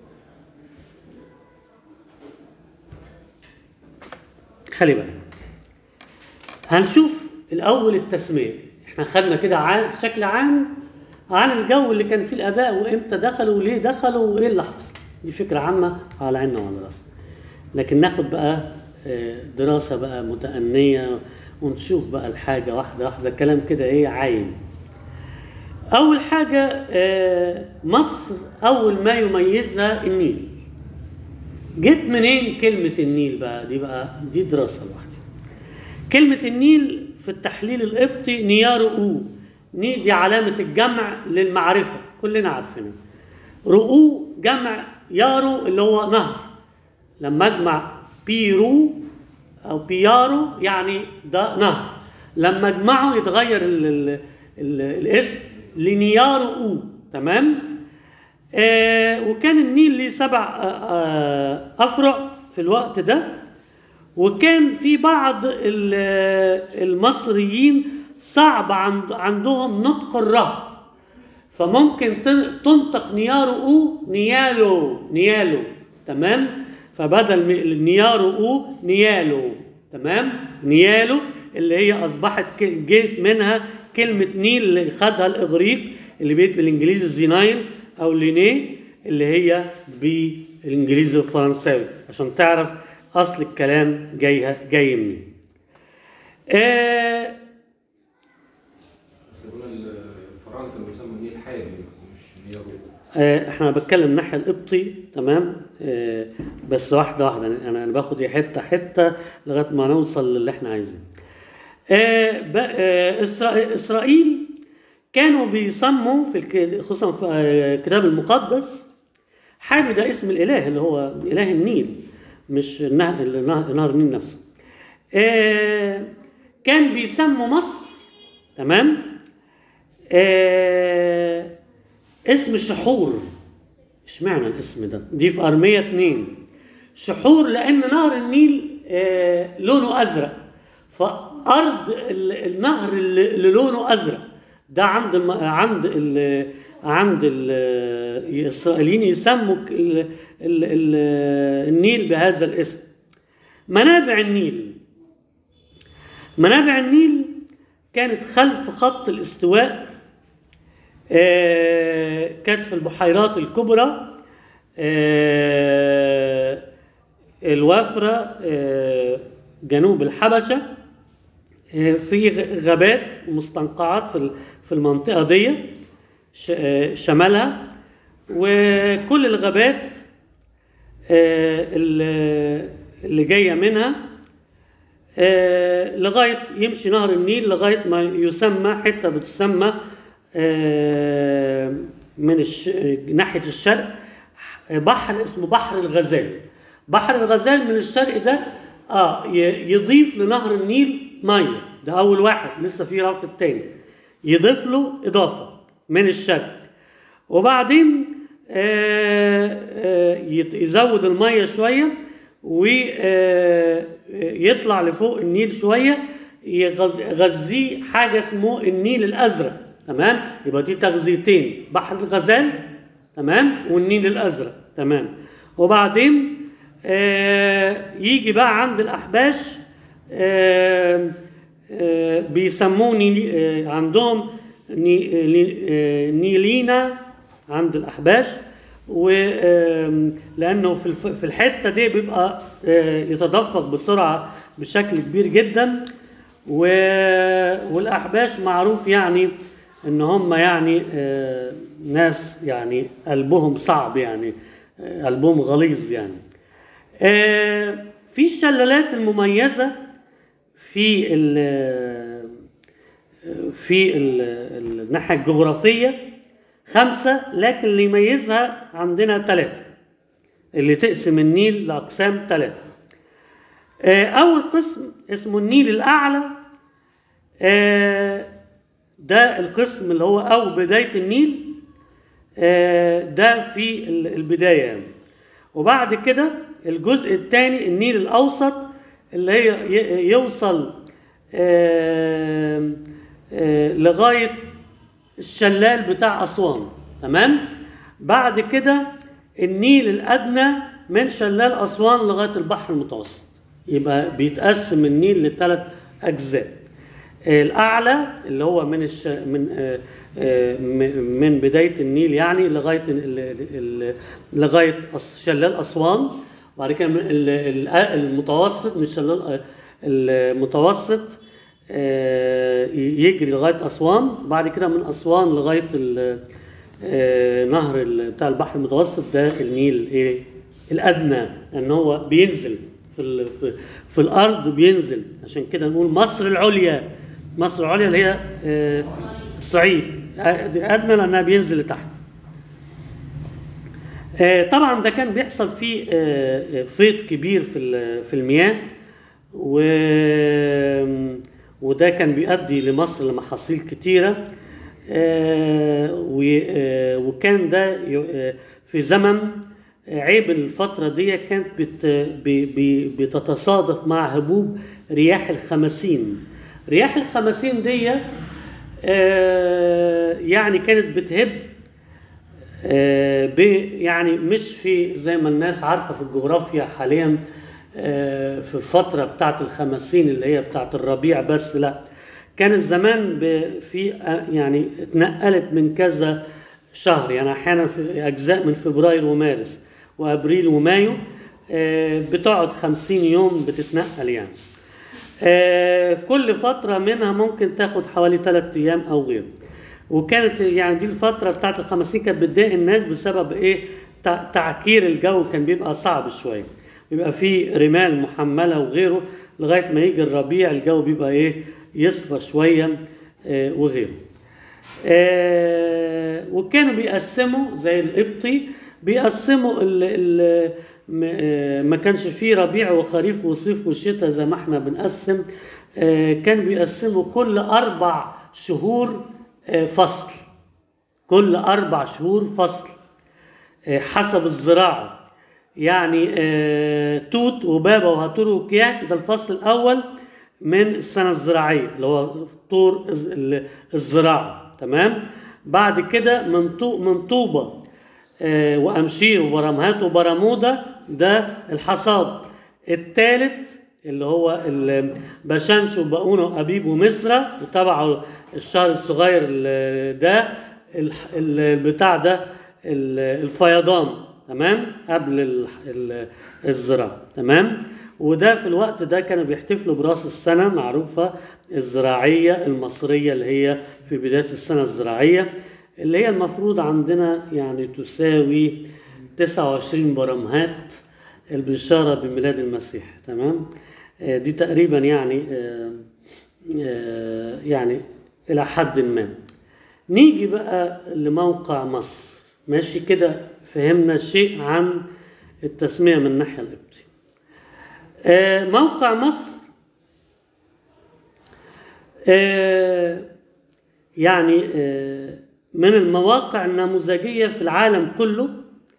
خلي بالك هنشوف الأول التسمية احنا خدنا كده عام في شكل عام عن الجو اللي كان فيه الآباء وإمتى دخلوا وليه دخلوا وإيه اللي حصل دي فكرة عامة على عيننا وعلى راسنا لكن ناخد بقى آه، دراسة بقى متأنية ونشوف بقى الحاجة واحدة واحدة كلام كده إيه عايم أول حاجة آه، مصر أول ما يميزها النيل جت منين كلمة النيل بقى دي بقى دي دراسة لوحدها كلمة النيل في التحليل القبطي نيار او ني دي علامة الجمع للمعرفة كلنا عارفينها رؤو جمع يارو اللي هو نهر لما اجمع بيرو او بيارو يعني ده نهر لما اجمعه يتغير ال ال ال الاسم لنيارو او تمام آه وكان النيل ليه سبع آه آه افرع في الوقت ده وكان في بعض ال- المصريين صعب عند عندهم نطق الره فممكن تن- تنطق نيارو او نيالو نيالو تمام فبدل م- نيارو او نيالو تمام نيالو اللي هي اصبحت ك- جيت منها كلمه نيل اللي خدها الاغريق اللي بيت بالانجليزي زيناين او لينيه اللي هي بالانجليزي والفرنساوي عشان تعرف اصل الكلام جاي جاي منين آه بس قلنا الفراعنه كانوا بيسموا النيل حامي مش نيل آه، احنا بتكلم الناحيه القبطي تمام آه، بس واحده واحده انا انا باخد ايه حته حته لغايه ما نوصل للي احنا عايزينه آه، ب- آه، إسرا- اسرائيل كانوا بيسموا في الك- خصوصا في آه، الكتاب المقدس حامي ده اسم الاله اللي هو اله النيل مش النهر النهر نهر النيل نفسه آه، كان بيسموا مصر تمام آه، اسم شحور اشمعنى الاسم ده دي في ارميه اتنين شحور لان نهر النيل آه لونه ازرق فارض ال- النهر اللي اللي لونه ازرق ده عند الم... عند ال... عند ال... الاسرائيليين يسموا ك- ال... ال... ال... النيل بهذا الاسم منابع النيل منابع النيل كانت خلف خط الاستواء آه، كانت في البحيرات الكبرى آه، الوافرة آه، جنوب الحبشة آه، في غ- غابات ومستنقعات في ال- في المنطقة دي ش- آه، شمالها وكل الغابات آه، اللي اللي جاية منها آه، لغايه يمشي نهر النيل لغايه ما يسمى حته بتسمى آه، من الش... ناحيه الشرق بحر اسمه بحر الغزال بحر الغزال من الشرق ده اه ي- يضيف لنهر النيل ميه ده اول واحد لسه في رف التاني يضيف له اضافه من الشرق وبعدين آه، آه، يت- يزود الميه شويه ويطلع لفوق النيل شويه يغذيه حاجه اسمه النيل الازرق تمام يبقى دي تغذيتين بحر الغزال تمام والنيل الازرق تمام وبعدين آه، يجي بقى عند الاحباش آه، آه، بيسموه نيلي- آه، عندهم ني- آه، ني- آه، نيلينا عند الاحباش ولانه في الف- في الحته دي بيبقى آه، يتدفق بسرعه بشكل كبير جدا و- والاحباش معروف يعني ان هم يعني آه، ناس يعني قلبهم صعب يعني آه، قلبهم غليظ يعني آه، في الشلالات المميزه في ال- في ال- ال- الناحيه الجغرافيه خمسه لكن اللي يميزها عندنا ثلاثه اللي تقسم النيل لاقسام ثلاثه اول قسم اسمه النيل الاعلى آه، ده القسم اللي هو او بدايه النيل آه، ده في ال- البدايه يعني وبعد كده الجزء الثاني النيل الاوسط اللي هي ي- يوصل آه، آه، لغايه الشلال بتاع اسوان تمام بعد كده النيل الادنى من شلال اسوان لغايه البحر المتوسط يبقى بيتقسم النيل لثلاث اجزاء الاعلى اللي هو من الش... من آه، آه، م- من بدايه النيل يعني لغايه ال... ال... ال... لغايه أس- شلال اسوان وبعد كده من ال... ال- المتوسط من شلال آه، المتوسط آه، يجري لغايه اسوان بعد كده من اسوان لغايه ال... آه، نهر ال- بتاع البحر المتوسط ده النيل ايه الادنى ان هو بينزل في ال- في, في الارض بينزل عشان كده نقول مصر العليا مصر العليا اللي هي آه، الصعيد آه، دي ادنى لانها بينزل لتحت آه، طبعا ده كان بيحصل فيه آه، آه، فيض كبير في ال- في المياه و وده كان بيؤدي لمصر لمحاصيل كتيرة آه، و- آه، وكان ده ي- آه، في زمن عيب الفترة دي كانت بت بي- بي- بتتصادف مع هبوب رياح الخمسين رياح الخمسين دي آه، يعني كانت بتهب آه، ب يعني مش في زي ما الناس عارفه في الجغرافيا حاليا آه، في الفتره بتاعه الخمسين اللي هي بتاعه الربيع بس لا كان زمان ب- في آه، يعني اتنقلت من كذا شهر يعني احيانا في اجزاء من فبراير ومارس وابريل ومايو آه، بتقعد خمسين يوم بتتنقل يعني آه، كل فترة منها ممكن تاخد حوالي ثلاثة أيام أو غيره وكانت يعني دي الفترة بتاعت الخمسين كانت بتضايق الناس بسبب إيه تع- تعكير الجو كان بيبقى صعب شوية بيبقى فيه رمال محملة وغيره لغاية ما يجي الربيع الجو بيبقى إيه يصفى شوية آه، وغيره آه، وكانوا بيقسموا زي القبطي بيقسموا ال ال م- آه، ما كانش فيه ربيع وخريف وصيف وشتاء زي ما احنا بنقسم آه، كان بيقسموا كل أربع شهور آه، فصل كل أربع شهور فصل آه، حسب الزراعة يعني آه، توت وبابا وهاتور وكياك ده الفصل الأول من السنة الزراعية اللي هو طور الز- ال- الزراعة تمام بعد كده من طو من طوبة آه، وأمشير وبرمهات وبرمودا ده الحصاد الثالث اللي هو ال- بشمس وبقونة وأبيب ومصرة وتبعه الشهر الصغير ال- ده الح- ال- البتاع ده ال- الفيضان تمام قبل ال- ال- الزراعة تمام وده في الوقت ده كانوا بيحتفلوا براس السنة معروفة الزراعية المصرية اللي هي في بداية السنة الزراعية اللي هي المفروض عندنا يعني تساوي 29 برمهات البشارة بميلاد المسيح تمام آه، دي تقريبا يعني آه، آه، يعني إلى حد ما نيجي بقى لموقع مصر ماشي كده فهمنا شيء عن التسمية من الناحية القبطية آه، موقع مصر آه، يعني آه، من المواقع النموذجية في العالم كله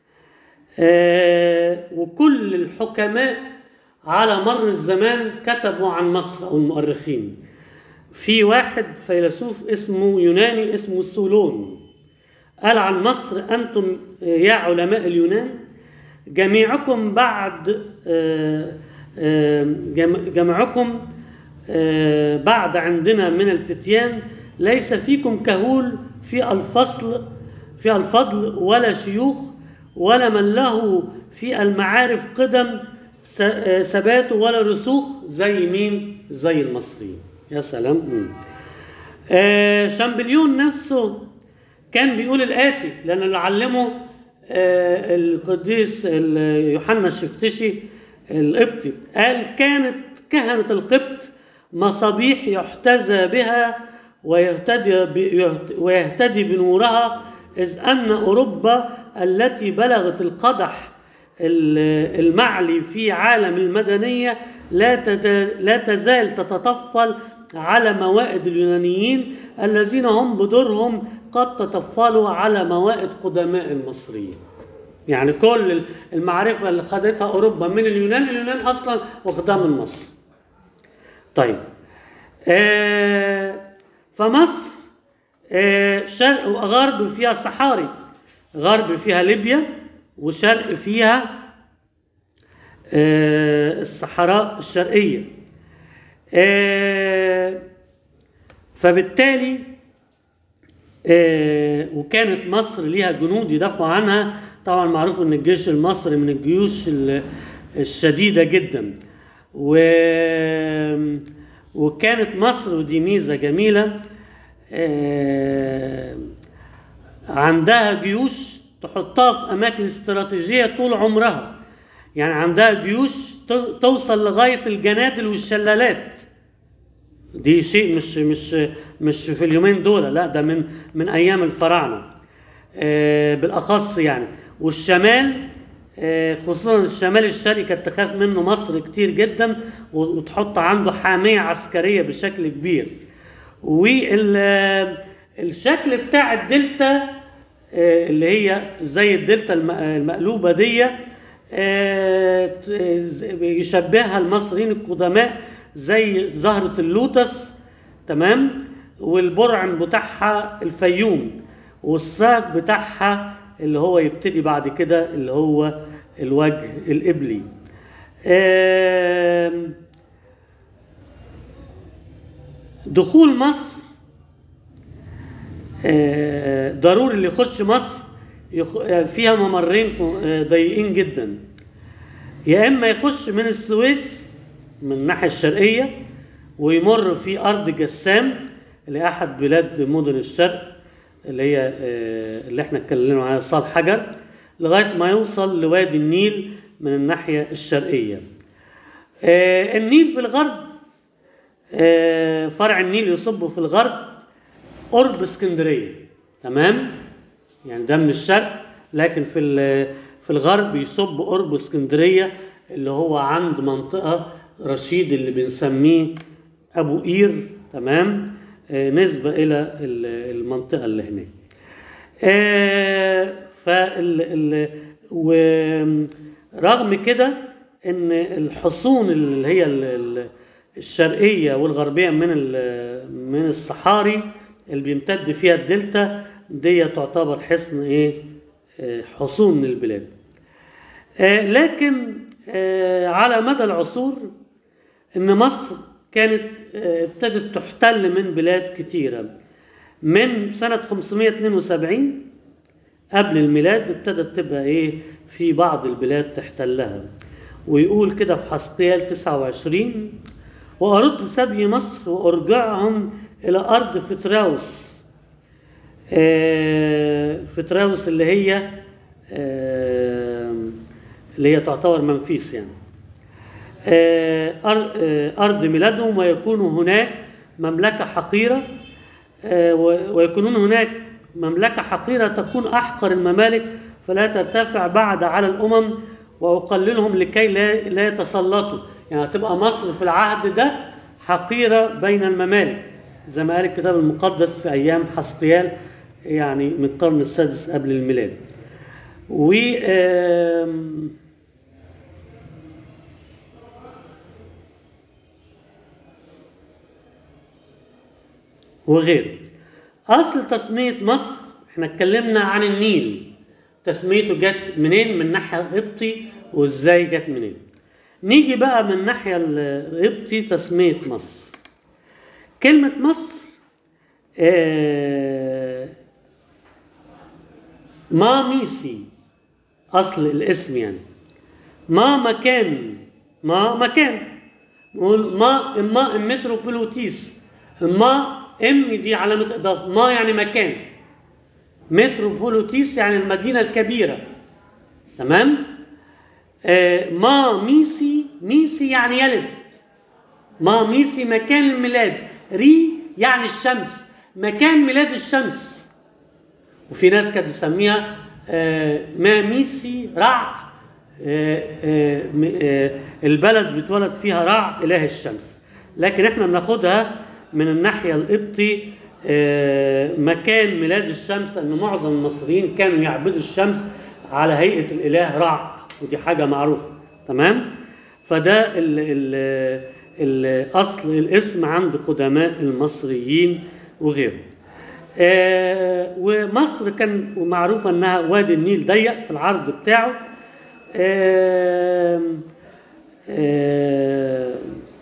آه، وكل الحكماء على مر الزمان كتبوا عن مصر أو المؤرخين في واحد فيلسوف اسمه يوناني اسمه سولون قال عن مصر أنتم يا علماء اليونان جميعكم بعد آه، آه، جم- جمعكم آه، بعد عندنا من الفتيان ليس فيكم كهول في الفصل في الفضل ولا شيوخ ولا من له في المعارف قدم س- آه، ثبات ولا رسوخ زي مين؟ زي المصريين يا سلام مم. آه، شامبليون نفسه كان بيقول الآتي لأن اللي علمه آه، القديس ال- يوحنا الشفتشي القبطي قال كانت كهنة القبط مصابيح يحتذى بها ويهتدي ب- يهت- ويهتدي بنورها إذ أن أوروبا التي بلغت القدح ال- المعلي في عالم المدنية لا تت- لا تزال تتطفل على موائد اليونانيين الذين هم بدورهم قد تطفلوا على موائد قدماء المصريين يعني كل المعرفة اللي خدتها أوروبا من اليونان اليونان أصلا واخدها من مصر طيب آه فمصر آه شرق وغرب فيها صحاري غرب فيها ليبيا وشرق فيها آه الصحراء الشرقية آه فبالتالي آه، وكانت مصر ليها جنود يدافعوا عنها طبعا معروف ان الجيش المصري من الجيوش ال- الشديده جدا و وكانت مصر ودي ميزه جميله آه، عندها جيوش تحطها في اماكن استراتيجيه طول عمرها يعني عندها جيوش ت- توصل لغايه الجنادل والشلالات دي شيء مش مش مش في اليومين دول لا ده من من ايام الفراعنه آه، بالاخص يعني والشمال آه، خصوصا الشمال الشرقي كانت تخاف منه مصر كتير جدا و- وتحط عنده حاميه عسكريه بشكل كبير والشكل بتاع الدلتا آه، اللي هي زي الدلتا الم- المقلوبه دي آه، ت- يشبهها المصريين القدماء زي زهرة اللوتس تمام والبرعم بتاعها الفيوم والساق بتاعها اللي هو يبتدي بعد كده اللي هو الوجه القبلي آم، دخول مصر آه، ضروري اللي يخش مصر يخ- آه، فيها ممرين ف- آه، ضيقين جدا يا اما يخش من السويس من الناحيه الشرقيه ويمر في ارض جسام اللي هي احد بلاد مدن الشرق اللي هي آه، اللي احنا اتكلمنا عنها صال حجر لغايه ما يوصل لوادي النيل من الناحيه الشرقيه آه، النيل في الغرب آه، فرع النيل يصب في الغرب قرب اسكندريه تمام يعني ده من الشرق لكن في ال- في الغرب يصب قرب اسكندريه اللي هو عند منطقه رشيد اللي بنسميه ابو قير تمام آه، نسبه الى ال- المنطقه اللي هناك آه، فال ال ورغم كده ان الحصون اللي هي ال- ال- الشرقيه والغربيه من ال- من الصحاري اللي بيمتد فيها الدلتا دي تعتبر حصن ايه آه، حصون من البلاد آه، لكن آه، على مدى العصور ان مصر كانت آه، ابتدت تحتل من بلاد كتيره من سنه 572 قبل الميلاد ابتدت تبقى ايه في بعض البلاد تحتلها ويقول كده في حسقيال 29 وأرد سبي مصر وأرجعهم إلى أرض فتراوس آه، فتراوس اللي هي آه، اللي هي تعتبر منفيس يعني آه، أر- آه، أرض ميلادهم ويكونوا هناك مملكة حقيرة آه، و- ويكونون هناك مملكة حقيرة تكون أحقر الممالك فلا ترتفع بعد على الأمم وأقللهم لكي لا, لا يتسلطوا يعني هتبقى مصر في العهد ده حقيرة بين الممالك زي ما قال الكتاب المقدس في أيام حسقيال يعني من القرن السادس قبل الميلاد و آم، وغيره اصل تسميه مصر احنا اتكلمنا عن النيل تسميته جت منين من ناحيه القبطي وازاي جت منين نيجي بقى من الناحيه القبطي تسميه مصر كلمه مصر آه ما ميسي اصل الاسم يعني ما مكان ما مكان نقول ما ما المتروبوليتيس ما ام دي علامة إضافة ما يعني مكان متروبوليتيس يعني المدينة الكبيرة تمام آه ما ميسي ميسي يعني يلد ما ميسي مكان الميلاد ري يعني الشمس مكان ميلاد الشمس وفي ناس كانت بتسميها آه، ما ميسي رع آه، آه، م- آه، البلد بيتولد فيها رع إله الشمس لكن احنا بناخدها من الناحية القبطي آه، مكان ميلاد الشمس ان معظم المصريين كانوا يعبدوا الشمس على هيئة الإله رع ودي حاجة معروفة تمام فده ال ال ال أصل الاسم عند قدماء المصريين وغيره آه، ومصر كان معروفة انها وادي النيل ضيق في العرض بتاعه آم، آم،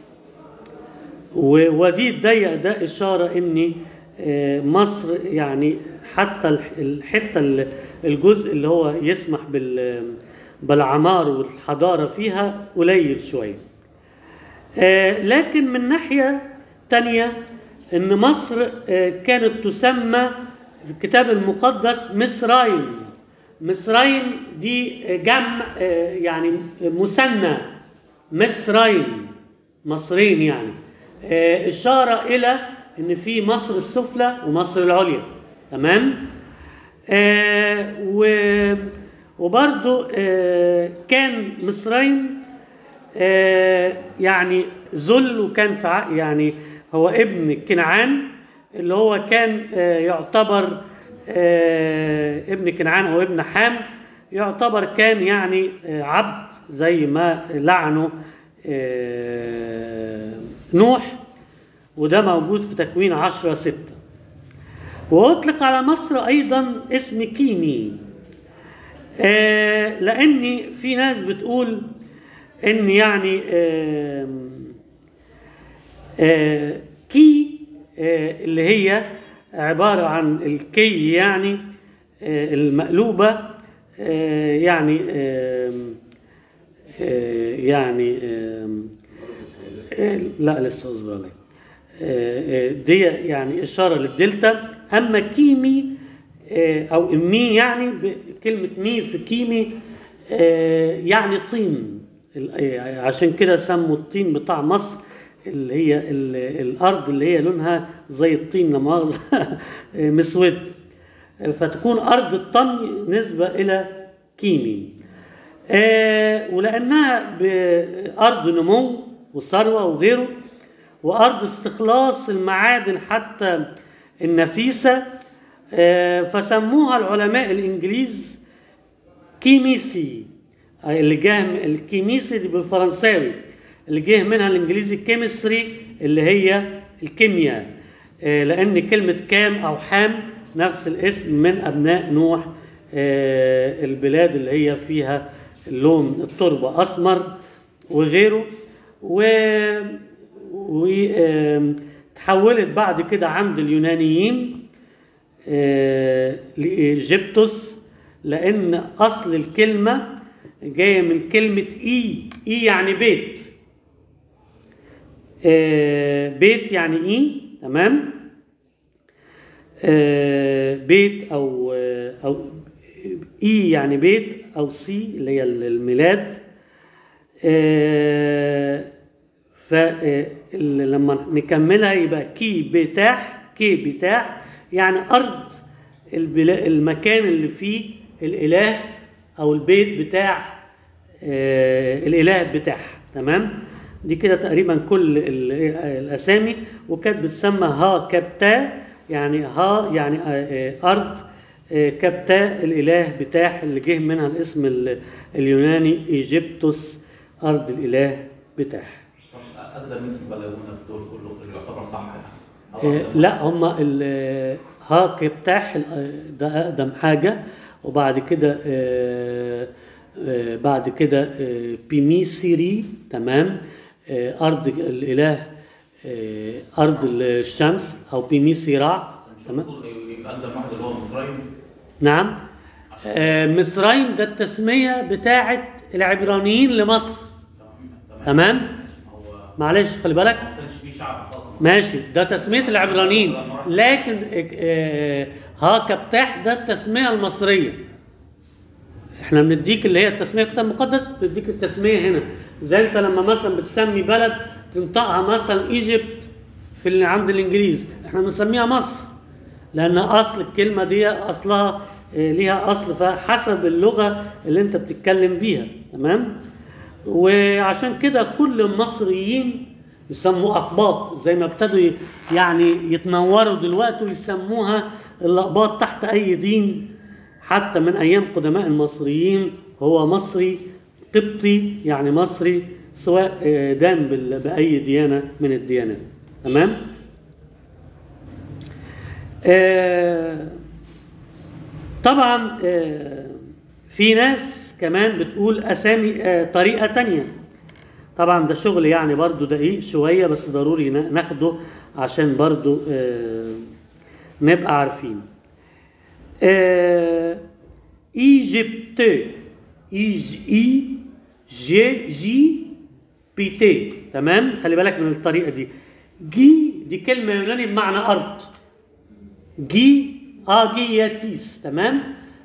وودي الضيق ده إشارة إن آه، مصر يعني حتى الح- الحتة ال- الجزء اللي هو يسمح بال بالعمار والحضارة فيها قليل شوية آه، لكن من ناحية تانية إن مصر آه، كانت تسمى في الكتاب المقدس مصرايم مصرين دي جمع آه، يعني مثنى مصرين مصرين يعني آه، إشارة إلى إن في مصر السفلى ومصر العليا تمام آه، و- وبرضو آه، كان مصرين آه، يعني ذل وكان في ع- يعني هو ابن كنعان اللي هو كان آه، يعتبر آه، ابن كنعان او ابن حام يعتبر كان يعني آه، عبد زي ما لعنه آه، نوح وده موجود في تكوين عشرة ستة وأطلق على مصر أيضا اسم كيمي آه، لأن في ناس بتقول إن يعني آم، آه، كي آه، اللي هي عبارة عن الكي يعني آه، المقلوبة آه، يعني آم، آه، يعني آم، آه، لا لسه اصبر عليك آه، آه، دي يعني اشاره للدلتا اما كيمي آه، او مي يعني ب- كلمه مي في كيمي آه، يعني طين ال- آه، عشان كده سموا الطين بتاع مصر اللي هي ال- الارض اللي هي لونها زي الطين لا مؤاخذه آه، مسود فتكون ارض الطمي نسبه الى كيمي آه، ولانها بارض نمو وثروه وغيره وارض استخلاص المعادن حتى النفيسه آه، فسموها العلماء الانجليز كيميسي آه، اللي جه الكيميسي دي بالفرنساوي اللي جه منها الانجليزي كيمستري اللي هي الكيمياء آه، لان كلمه كام او حام نفس الاسم من ابناء نوح آه، البلاد اللي هي فيها لون التربه اسمر وغيره و وتحولت بعد كده عند اليونانيين آه، لإيجيبتوس لأن أصل الكلمة جاية من كلمة إي إي يعني بيت آه، بيت يعني إي تمام آه، بيت أو آه، أو إي يعني بيت أو سي اللي هي الميلاد فلما نكملها يبقى كي بتاح كي بتاح يعني أرض البلا- المكان اللي فيه الإله أو البيت بتاع آه، الإله بتاعها تمام دي كده تقريبا كل ال- الأسامي وكانت بتسمى ها كابتا يعني ها يعني آه، آه، أرض آه، كابتا الإله بتاع اللي جه منها الاسم ال- اليوناني إيجيبتوس أرض الإله بتاعها طب اقدم اسم بلغونا في دول كله اللي يعتبر صح يعني آه، لا هم ال- ها كبتاح ال- ده اقدم حاجه وبعد كده آه، آه، بعد كده آه، بيميسيري تمام آه، ارض الاله آه، ارض الشمس او بيميسيرا مش تمام المفروض يبقى اقدم واحد اللي هو مصرين نعم آه، مصرين ده التسميه بتاعه العبرانيين لمصر تمام هو معلش خلي بالك ما كانش فيه شعب خاص ماشي ده تسمية العبرانيين لكن آه، ها كبتاح ده التسمية المصرية احنا بنديك اللي هي التسمية الكتاب المقدس بنديك التسمية هنا زي انت لما مثلا بتسمي بلد تنطقها مثلا ايجيبت في اللي عند الانجليز احنا بنسميها مصر لان اصل الكلمة دي اصلها آه، ليها اصل فحسب اللغة اللي انت بتتكلم بيها تمام وعشان كده كل المصريين يسموا أقباط زي ما ابتدوا ي- يعني يتنوروا دلوقتي ويسموها الأقباط تحت أي دين حتى من أيام قدماء المصريين هو مصري قبطي يعني مصري سواء آه، دان بال- بأي ديانة من الديانات تمام؟ آه طبعا آه، في ناس كمان بتقول اسامي آه، طريقه تانية طبعا ده شغل يعني برضو دقيق شويه بس ضروري نا- ناخده عشان برضو آه، نبقى عارفين آه، ايجيبت إيج اي جي جي بي تي تمام خلي بالك من الطريقه دي جي دي كلمه يوناني بمعنى ارض جي اجياتيس تمام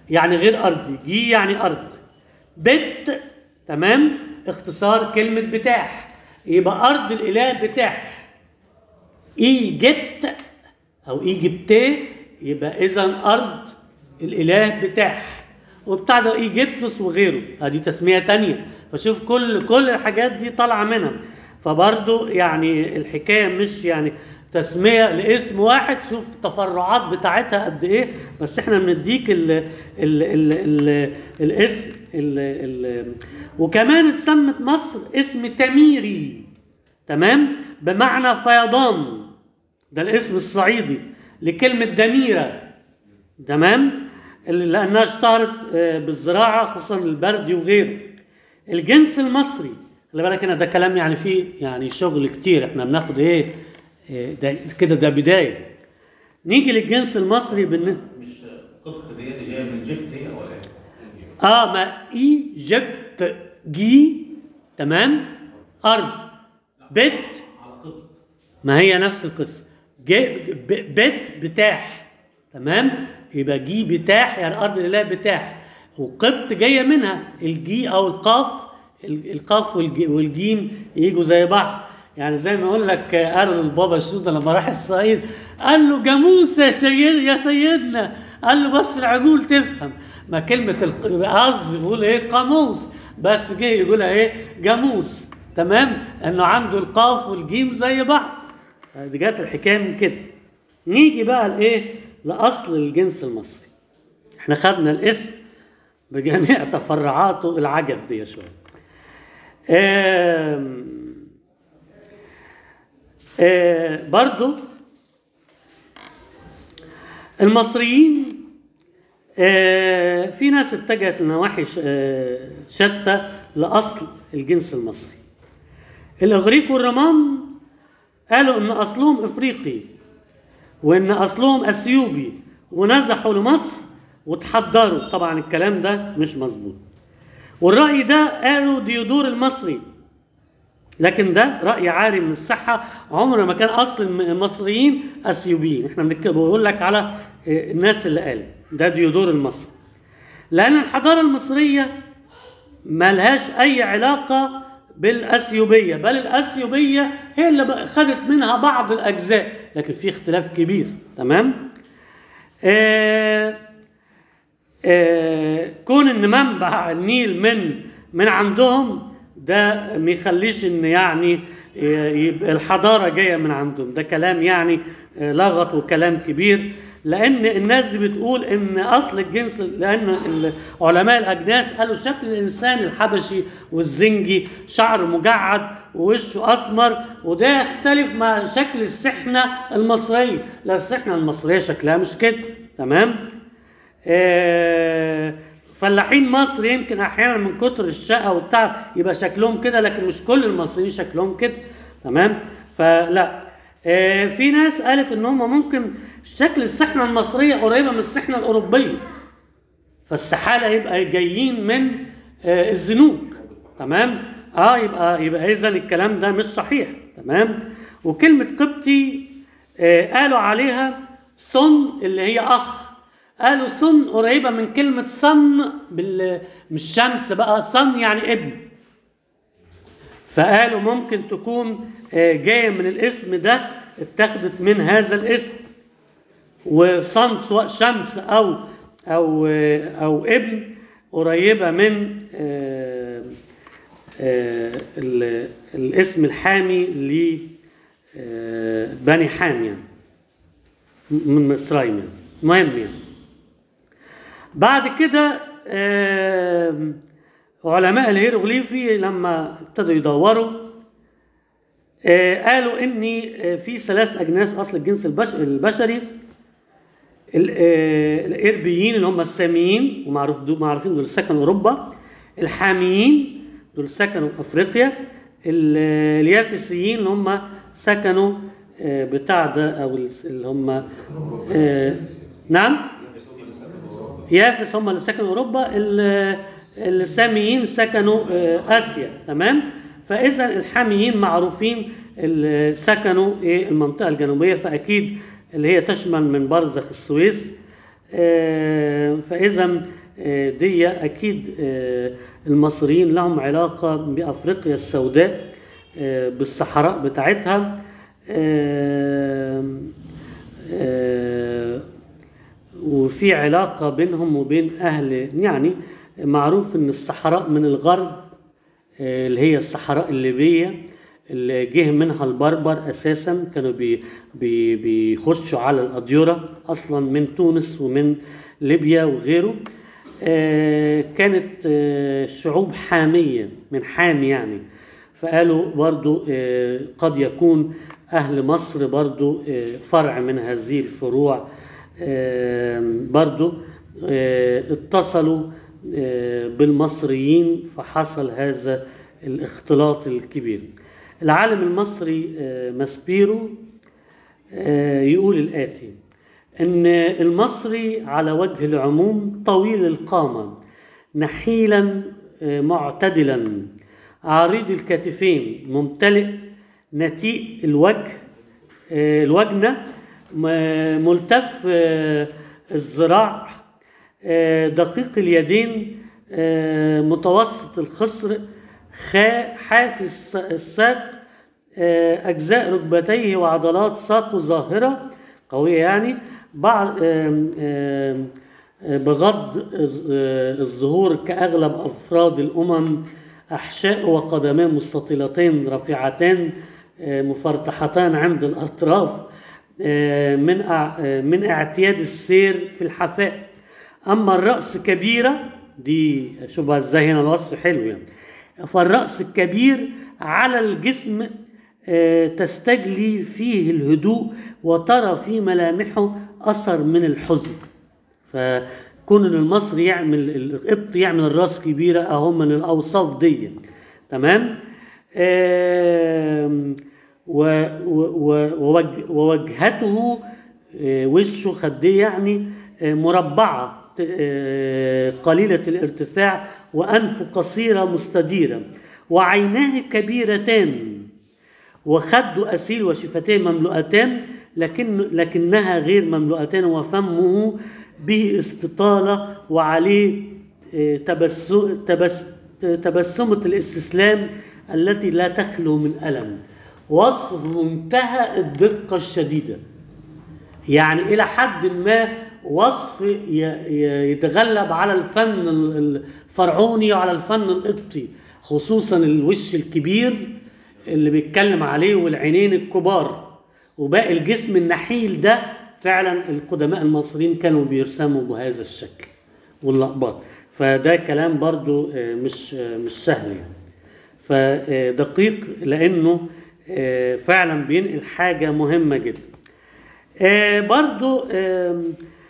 يعني غير ارضي جي يعني ارض بت تمام اختصار كلمه بتاح يبقى ارض الاله بتاح ايجبت او ايجبتي يبقى اذا ارض الاله بتاح وبتاع ده ايجيبتوس وغيره ادي تسميه تانية فشوف كل كل الحاجات دي طالعه منها فبرضو يعني الحكايه مش يعني تسميه لاسم واحد شوف التفرعات بتاعتها قد ايه بس احنا بنديك ال ال ال ال الاسم ال ال وكمان اتسمت مصر اسم تميري تمام بمعنى فيضان ده الاسم الصعيدي لكلمة دميرة تمام اللي- لأنها اشتهرت آه، بالزراعة خصوصا البرد وغيره الجنس المصري خلي بالك هنا ده كلام يعني فيه يعني شغل كتير احنا بناخد ايه آه، ده كده ده بداية نيجي للجنس المصري بالن... مش قبط ديت جايه من جبت هي ولا ايه؟ اه ما ايجبت جي تمام ارض بت على قبط ما هي نفس القصه جي ب- بت بتاح تمام يبقى جي بتاح يعني ارض الاله بتاح وقبط جايه منها الجي او القاف ال- القاف والج- والجيم يجوا زي بعض يعني زي ما اقول لك قالوا للبابا السودا لما راح الصعيد قال له جاموس يا سيد يا سيدنا قال له بس العجول تفهم ما كلمه الق- قصدي يقول ايه قاموس بس جه يقولها ايه جاموس تمام انه عنده القاف والجيم زي بعض دي جت الحكايه من كده نيجي بقى لايه لاصل الجنس المصري احنا خدنا الاسم بجميع تفرعاته العجب دي شويه آم، آه، برضو المصريين آه، في ناس اتجهت لنواحي ش- آه، شتى لاصل الجنس المصري الاغريق والرومان قالوا ان اصلهم افريقي وان اصلهم اثيوبي ونزحوا لمصر وتحضروا طبعا الكلام ده مش مظبوط والراي ده قالوا ديودور المصري لكن ده راي عاري من الصحه عمره ما كان اصل الم- المصريين اثيوبيين احنا بنك- بقول لك على آه، الناس اللي قال ده ديودور المصري لان الحضاره المصريه ملهاش اي علاقه بالاثيوبيه بل الاثيوبيه هي اللي بقى- خدت منها بعض الاجزاء لكن في اختلاف كبير تمام آه آه كون ان منبع النيل من من عندهم ده ما يخليش ان يعني آه، يبقى الحضاره جايه من عندهم ده كلام يعني آه، لغط وكلام كبير لان الناس دي بتقول ان اصل الجنس لان ال- علماء الاجناس قالوا شكل الانسان الحبشي والزنجي شعر مجعد ووشه اسمر وده يختلف مع شكل السحنه المصريه لا السحنه المصريه شكلها مش كده تمام آه، فلاحين مصر يمكن احيانا من كتر الشقه وبتاع يبقى شكلهم كده لكن مش كل المصريين شكلهم كده تمام فلا آه، في ناس قالت ان هم ممكن شكل السحنه المصريه قريبه من السحنه الاوروبيه فاستحاله يبقى جايين من آه، الزنوج تمام اه يبقى يبقى اذا الكلام ده مش صحيح تمام وكلمه قبطي آه، قالوا عليها صن اللي هي اخ قالوا صن قريبه من كلمه صن بال مش شمس بقى صن يعني ابن فقالوا ممكن تكون آه، جايه من الاسم ده اتخذت من هذا الاسم وصن سواء شمس او او او ابن قريبه من آه، آه، ال- الاسم الحامي ل آه، بني حام يعني من مصرين يعني المهم يعني بعد كده آه، علماء الهيروغليفي لما ابتدوا يدوروا آه، قالوا ان آه، في ثلاث اجناس اصل الجنس البش- البشري ال- آه، الاربيين اللي هم الساميين ومعروف دول معروفين دول سكنوا اوروبا الحاميين دول سكنوا افريقيا ال- آه، اليافسيين اللي هم سكنوا آه، بتاع ده او الس- اللي هم آه، نعم يافس هم اللي سكنوا اوروبا ال- الساميين سكنوا آه، اسيا تمام فاذا الحاميين معروفين اللي سكنوا ايه المنطقه الجنوبيه فاكيد اللي هي تشمل من برزخ السويس آه، فاذا آه، دي اكيد آه، المصريين لهم علاقه بافريقيا السوداء آه، بالصحراء بتاعتها آه، آه، وفي علاقه بينهم وبين اهل يعني معروف ان الصحراء من الغرب آه، اللي هي الصحراء الليبيه اللي جه منها البربر اساسا كانوا بي بي بيخشوا على الاديره اصلا من تونس ومن ليبيا وغيره آه، كانت آه، شعوب حاميه من حام يعني فقالوا برضو آه، قد يكون اهل مصر برضو آه، فرع من هذه الفروع آه، برضو آه، اتصلوا آه، بالمصريين فحصل هذا الاختلاط الكبير العالم المصري آه، ماسبيرو آه، يقول الآتي إن المصري على وجه العموم طويل القامة نحيلا آه، معتدلا عريض الكتفين ممتلئ نتيء الوجه آه، الوجنة م- ملتف آه، الذراع آه، دقيق اليدين آه، متوسط الخصر خا- حافي الس- الساق آه، أجزاء ركبتيه وعضلات ساقه ظاهرة قوية يعني بعض آم، آم، آه، بغض آه، الظهور كأغلب أفراد الأمم أحشاء وقدماه مستطيلتين رفيعتان آه، مفرطحتان عند الأطراف آه، من أع- آه، من اعتياد السير في الحفاء أما الرأس كبيرة دي شوفها ازاي هنا الوصف حلو يعني فالرأس الكبير على الجسم آه، تستجلي فيه الهدوء وترى في ملامحه أثر من الحزن فكون ان المصري يعمل القبط يعمل الراس كبيره اهو من الاوصاف دي تمام آم، و- و- و- ووج- ووجهته آه، وشه خديه يعني آه، مربعه آه، قليله الارتفاع وانفه قصيره مستديره وعيناه كبيرتان وخده أسيل وشفتيه مملوءتان لكن لكنها غير مملوءتان وفمه به استطالة وعليه آه، تبس- تبس- تبسمة الاستسلام التي لا تخلو من ألم وصف منتهى الدقة الشديدة يعني إلى حد ما وصف ي- ي- يتغلب على الفن الفرعوني وعلى الفن القبطي خصوصا الوش الكبير اللي بيتكلم عليه والعينين الكبار وباقي الجسم النحيل ده فعلا القدماء المصريين كانوا بيرسموا بهذا الشكل واللقبات فده كلام برضو آه، مش آه، مش سهل يعني فدقيق لانه آه، فعلا بينقل حاجه مهمه جدا آه، برضو آم،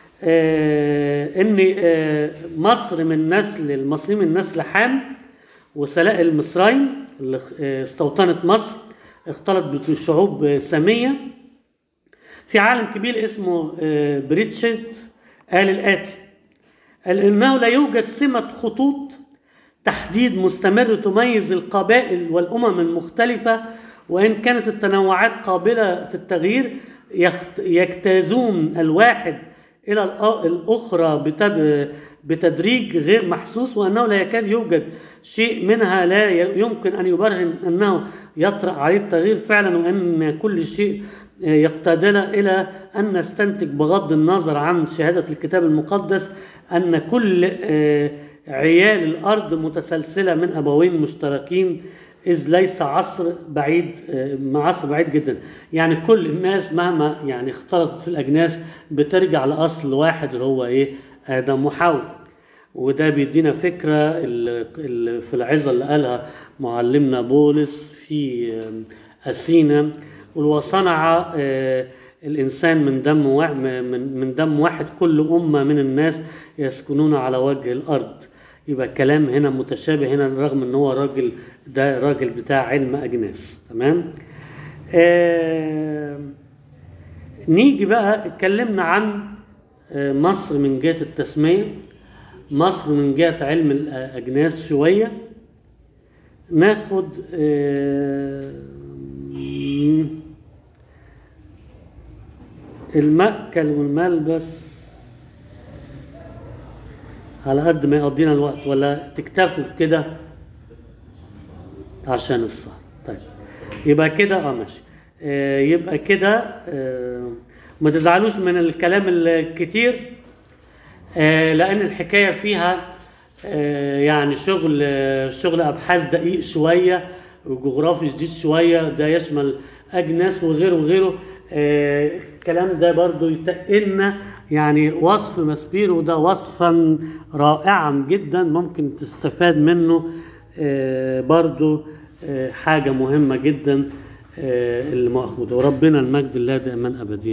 آه، ان آه، مصر من نسل المصريين من نسل حام وسلاء المصرين اللي آه، استوطنت مصر اختلط بشعوب آه، ساميه في عالم كبير اسمه آه، بريتشارد قال الآتي قال إنه لا يوجد سمة خطوط تحديد مستمر تميز القبائل والأمم المختلفة وإن كانت التنوعات قابلة للتغيير يخت- يجتازون الواحد إلى الآ- الأخرى بتد- بتدريج غير محسوس وأنه لا يكاد يوجد شيء منها لا ي- يمكن أن يبرهن أنه يطرأ عليه التغيير فعلا وأن كل شيء يقتادنا إلى أن نستنتج بغض النظر عن شهادة الكتاب المقدس أن كل آه، عيال الأرض متسلسلة من أبوين مشتركين إذ ليس عصر بعيد آه، عصر بعيد جدا يعني كل الناس مهما يعني اختلطت في الأجناس بترجع لأصل واحد اللي هو إيه آدم وحواء وده بيدينا فكرة ال- ال- في العظة اللي قالها معلمنا بولس في آم، أثينا وصنع آه، الإنسان من دم وا- من من دم واحد كل أمة من الناس يسكنون على وجه الأرض يبقى كلام هنا متشابه هنا رغم ان هو راجل ده راجل بتاع علم اجناس تمام آه نيجي بقى اتكلمنا عن آه، مصر من جهة التسمية مصر من جهة علم الأجناس شوية ناخد آه، المأكل والملبس على قد ما يقضينا الوقت ولا تكتفوا بكده عشان السهر طيب يبقى كده اه ماشي آه يبقى كده آه ما تزعلوش من الكلام الكتير آه لان الحكايه فيها آه يعني شغل آه شغل ابحاث دقيق شويه وجغرافي شديد شويه ده يشمل اجناس وغيره وغيره آه الكلام ده برضو يتقلنا يعني وصف مسبيرو ده وصفا رائعا جدا ممكن تستفاد منه آه برضو آه حاجه مهمه جدا آه اللي مأخوذه وربنا المجد الله دائما ابديا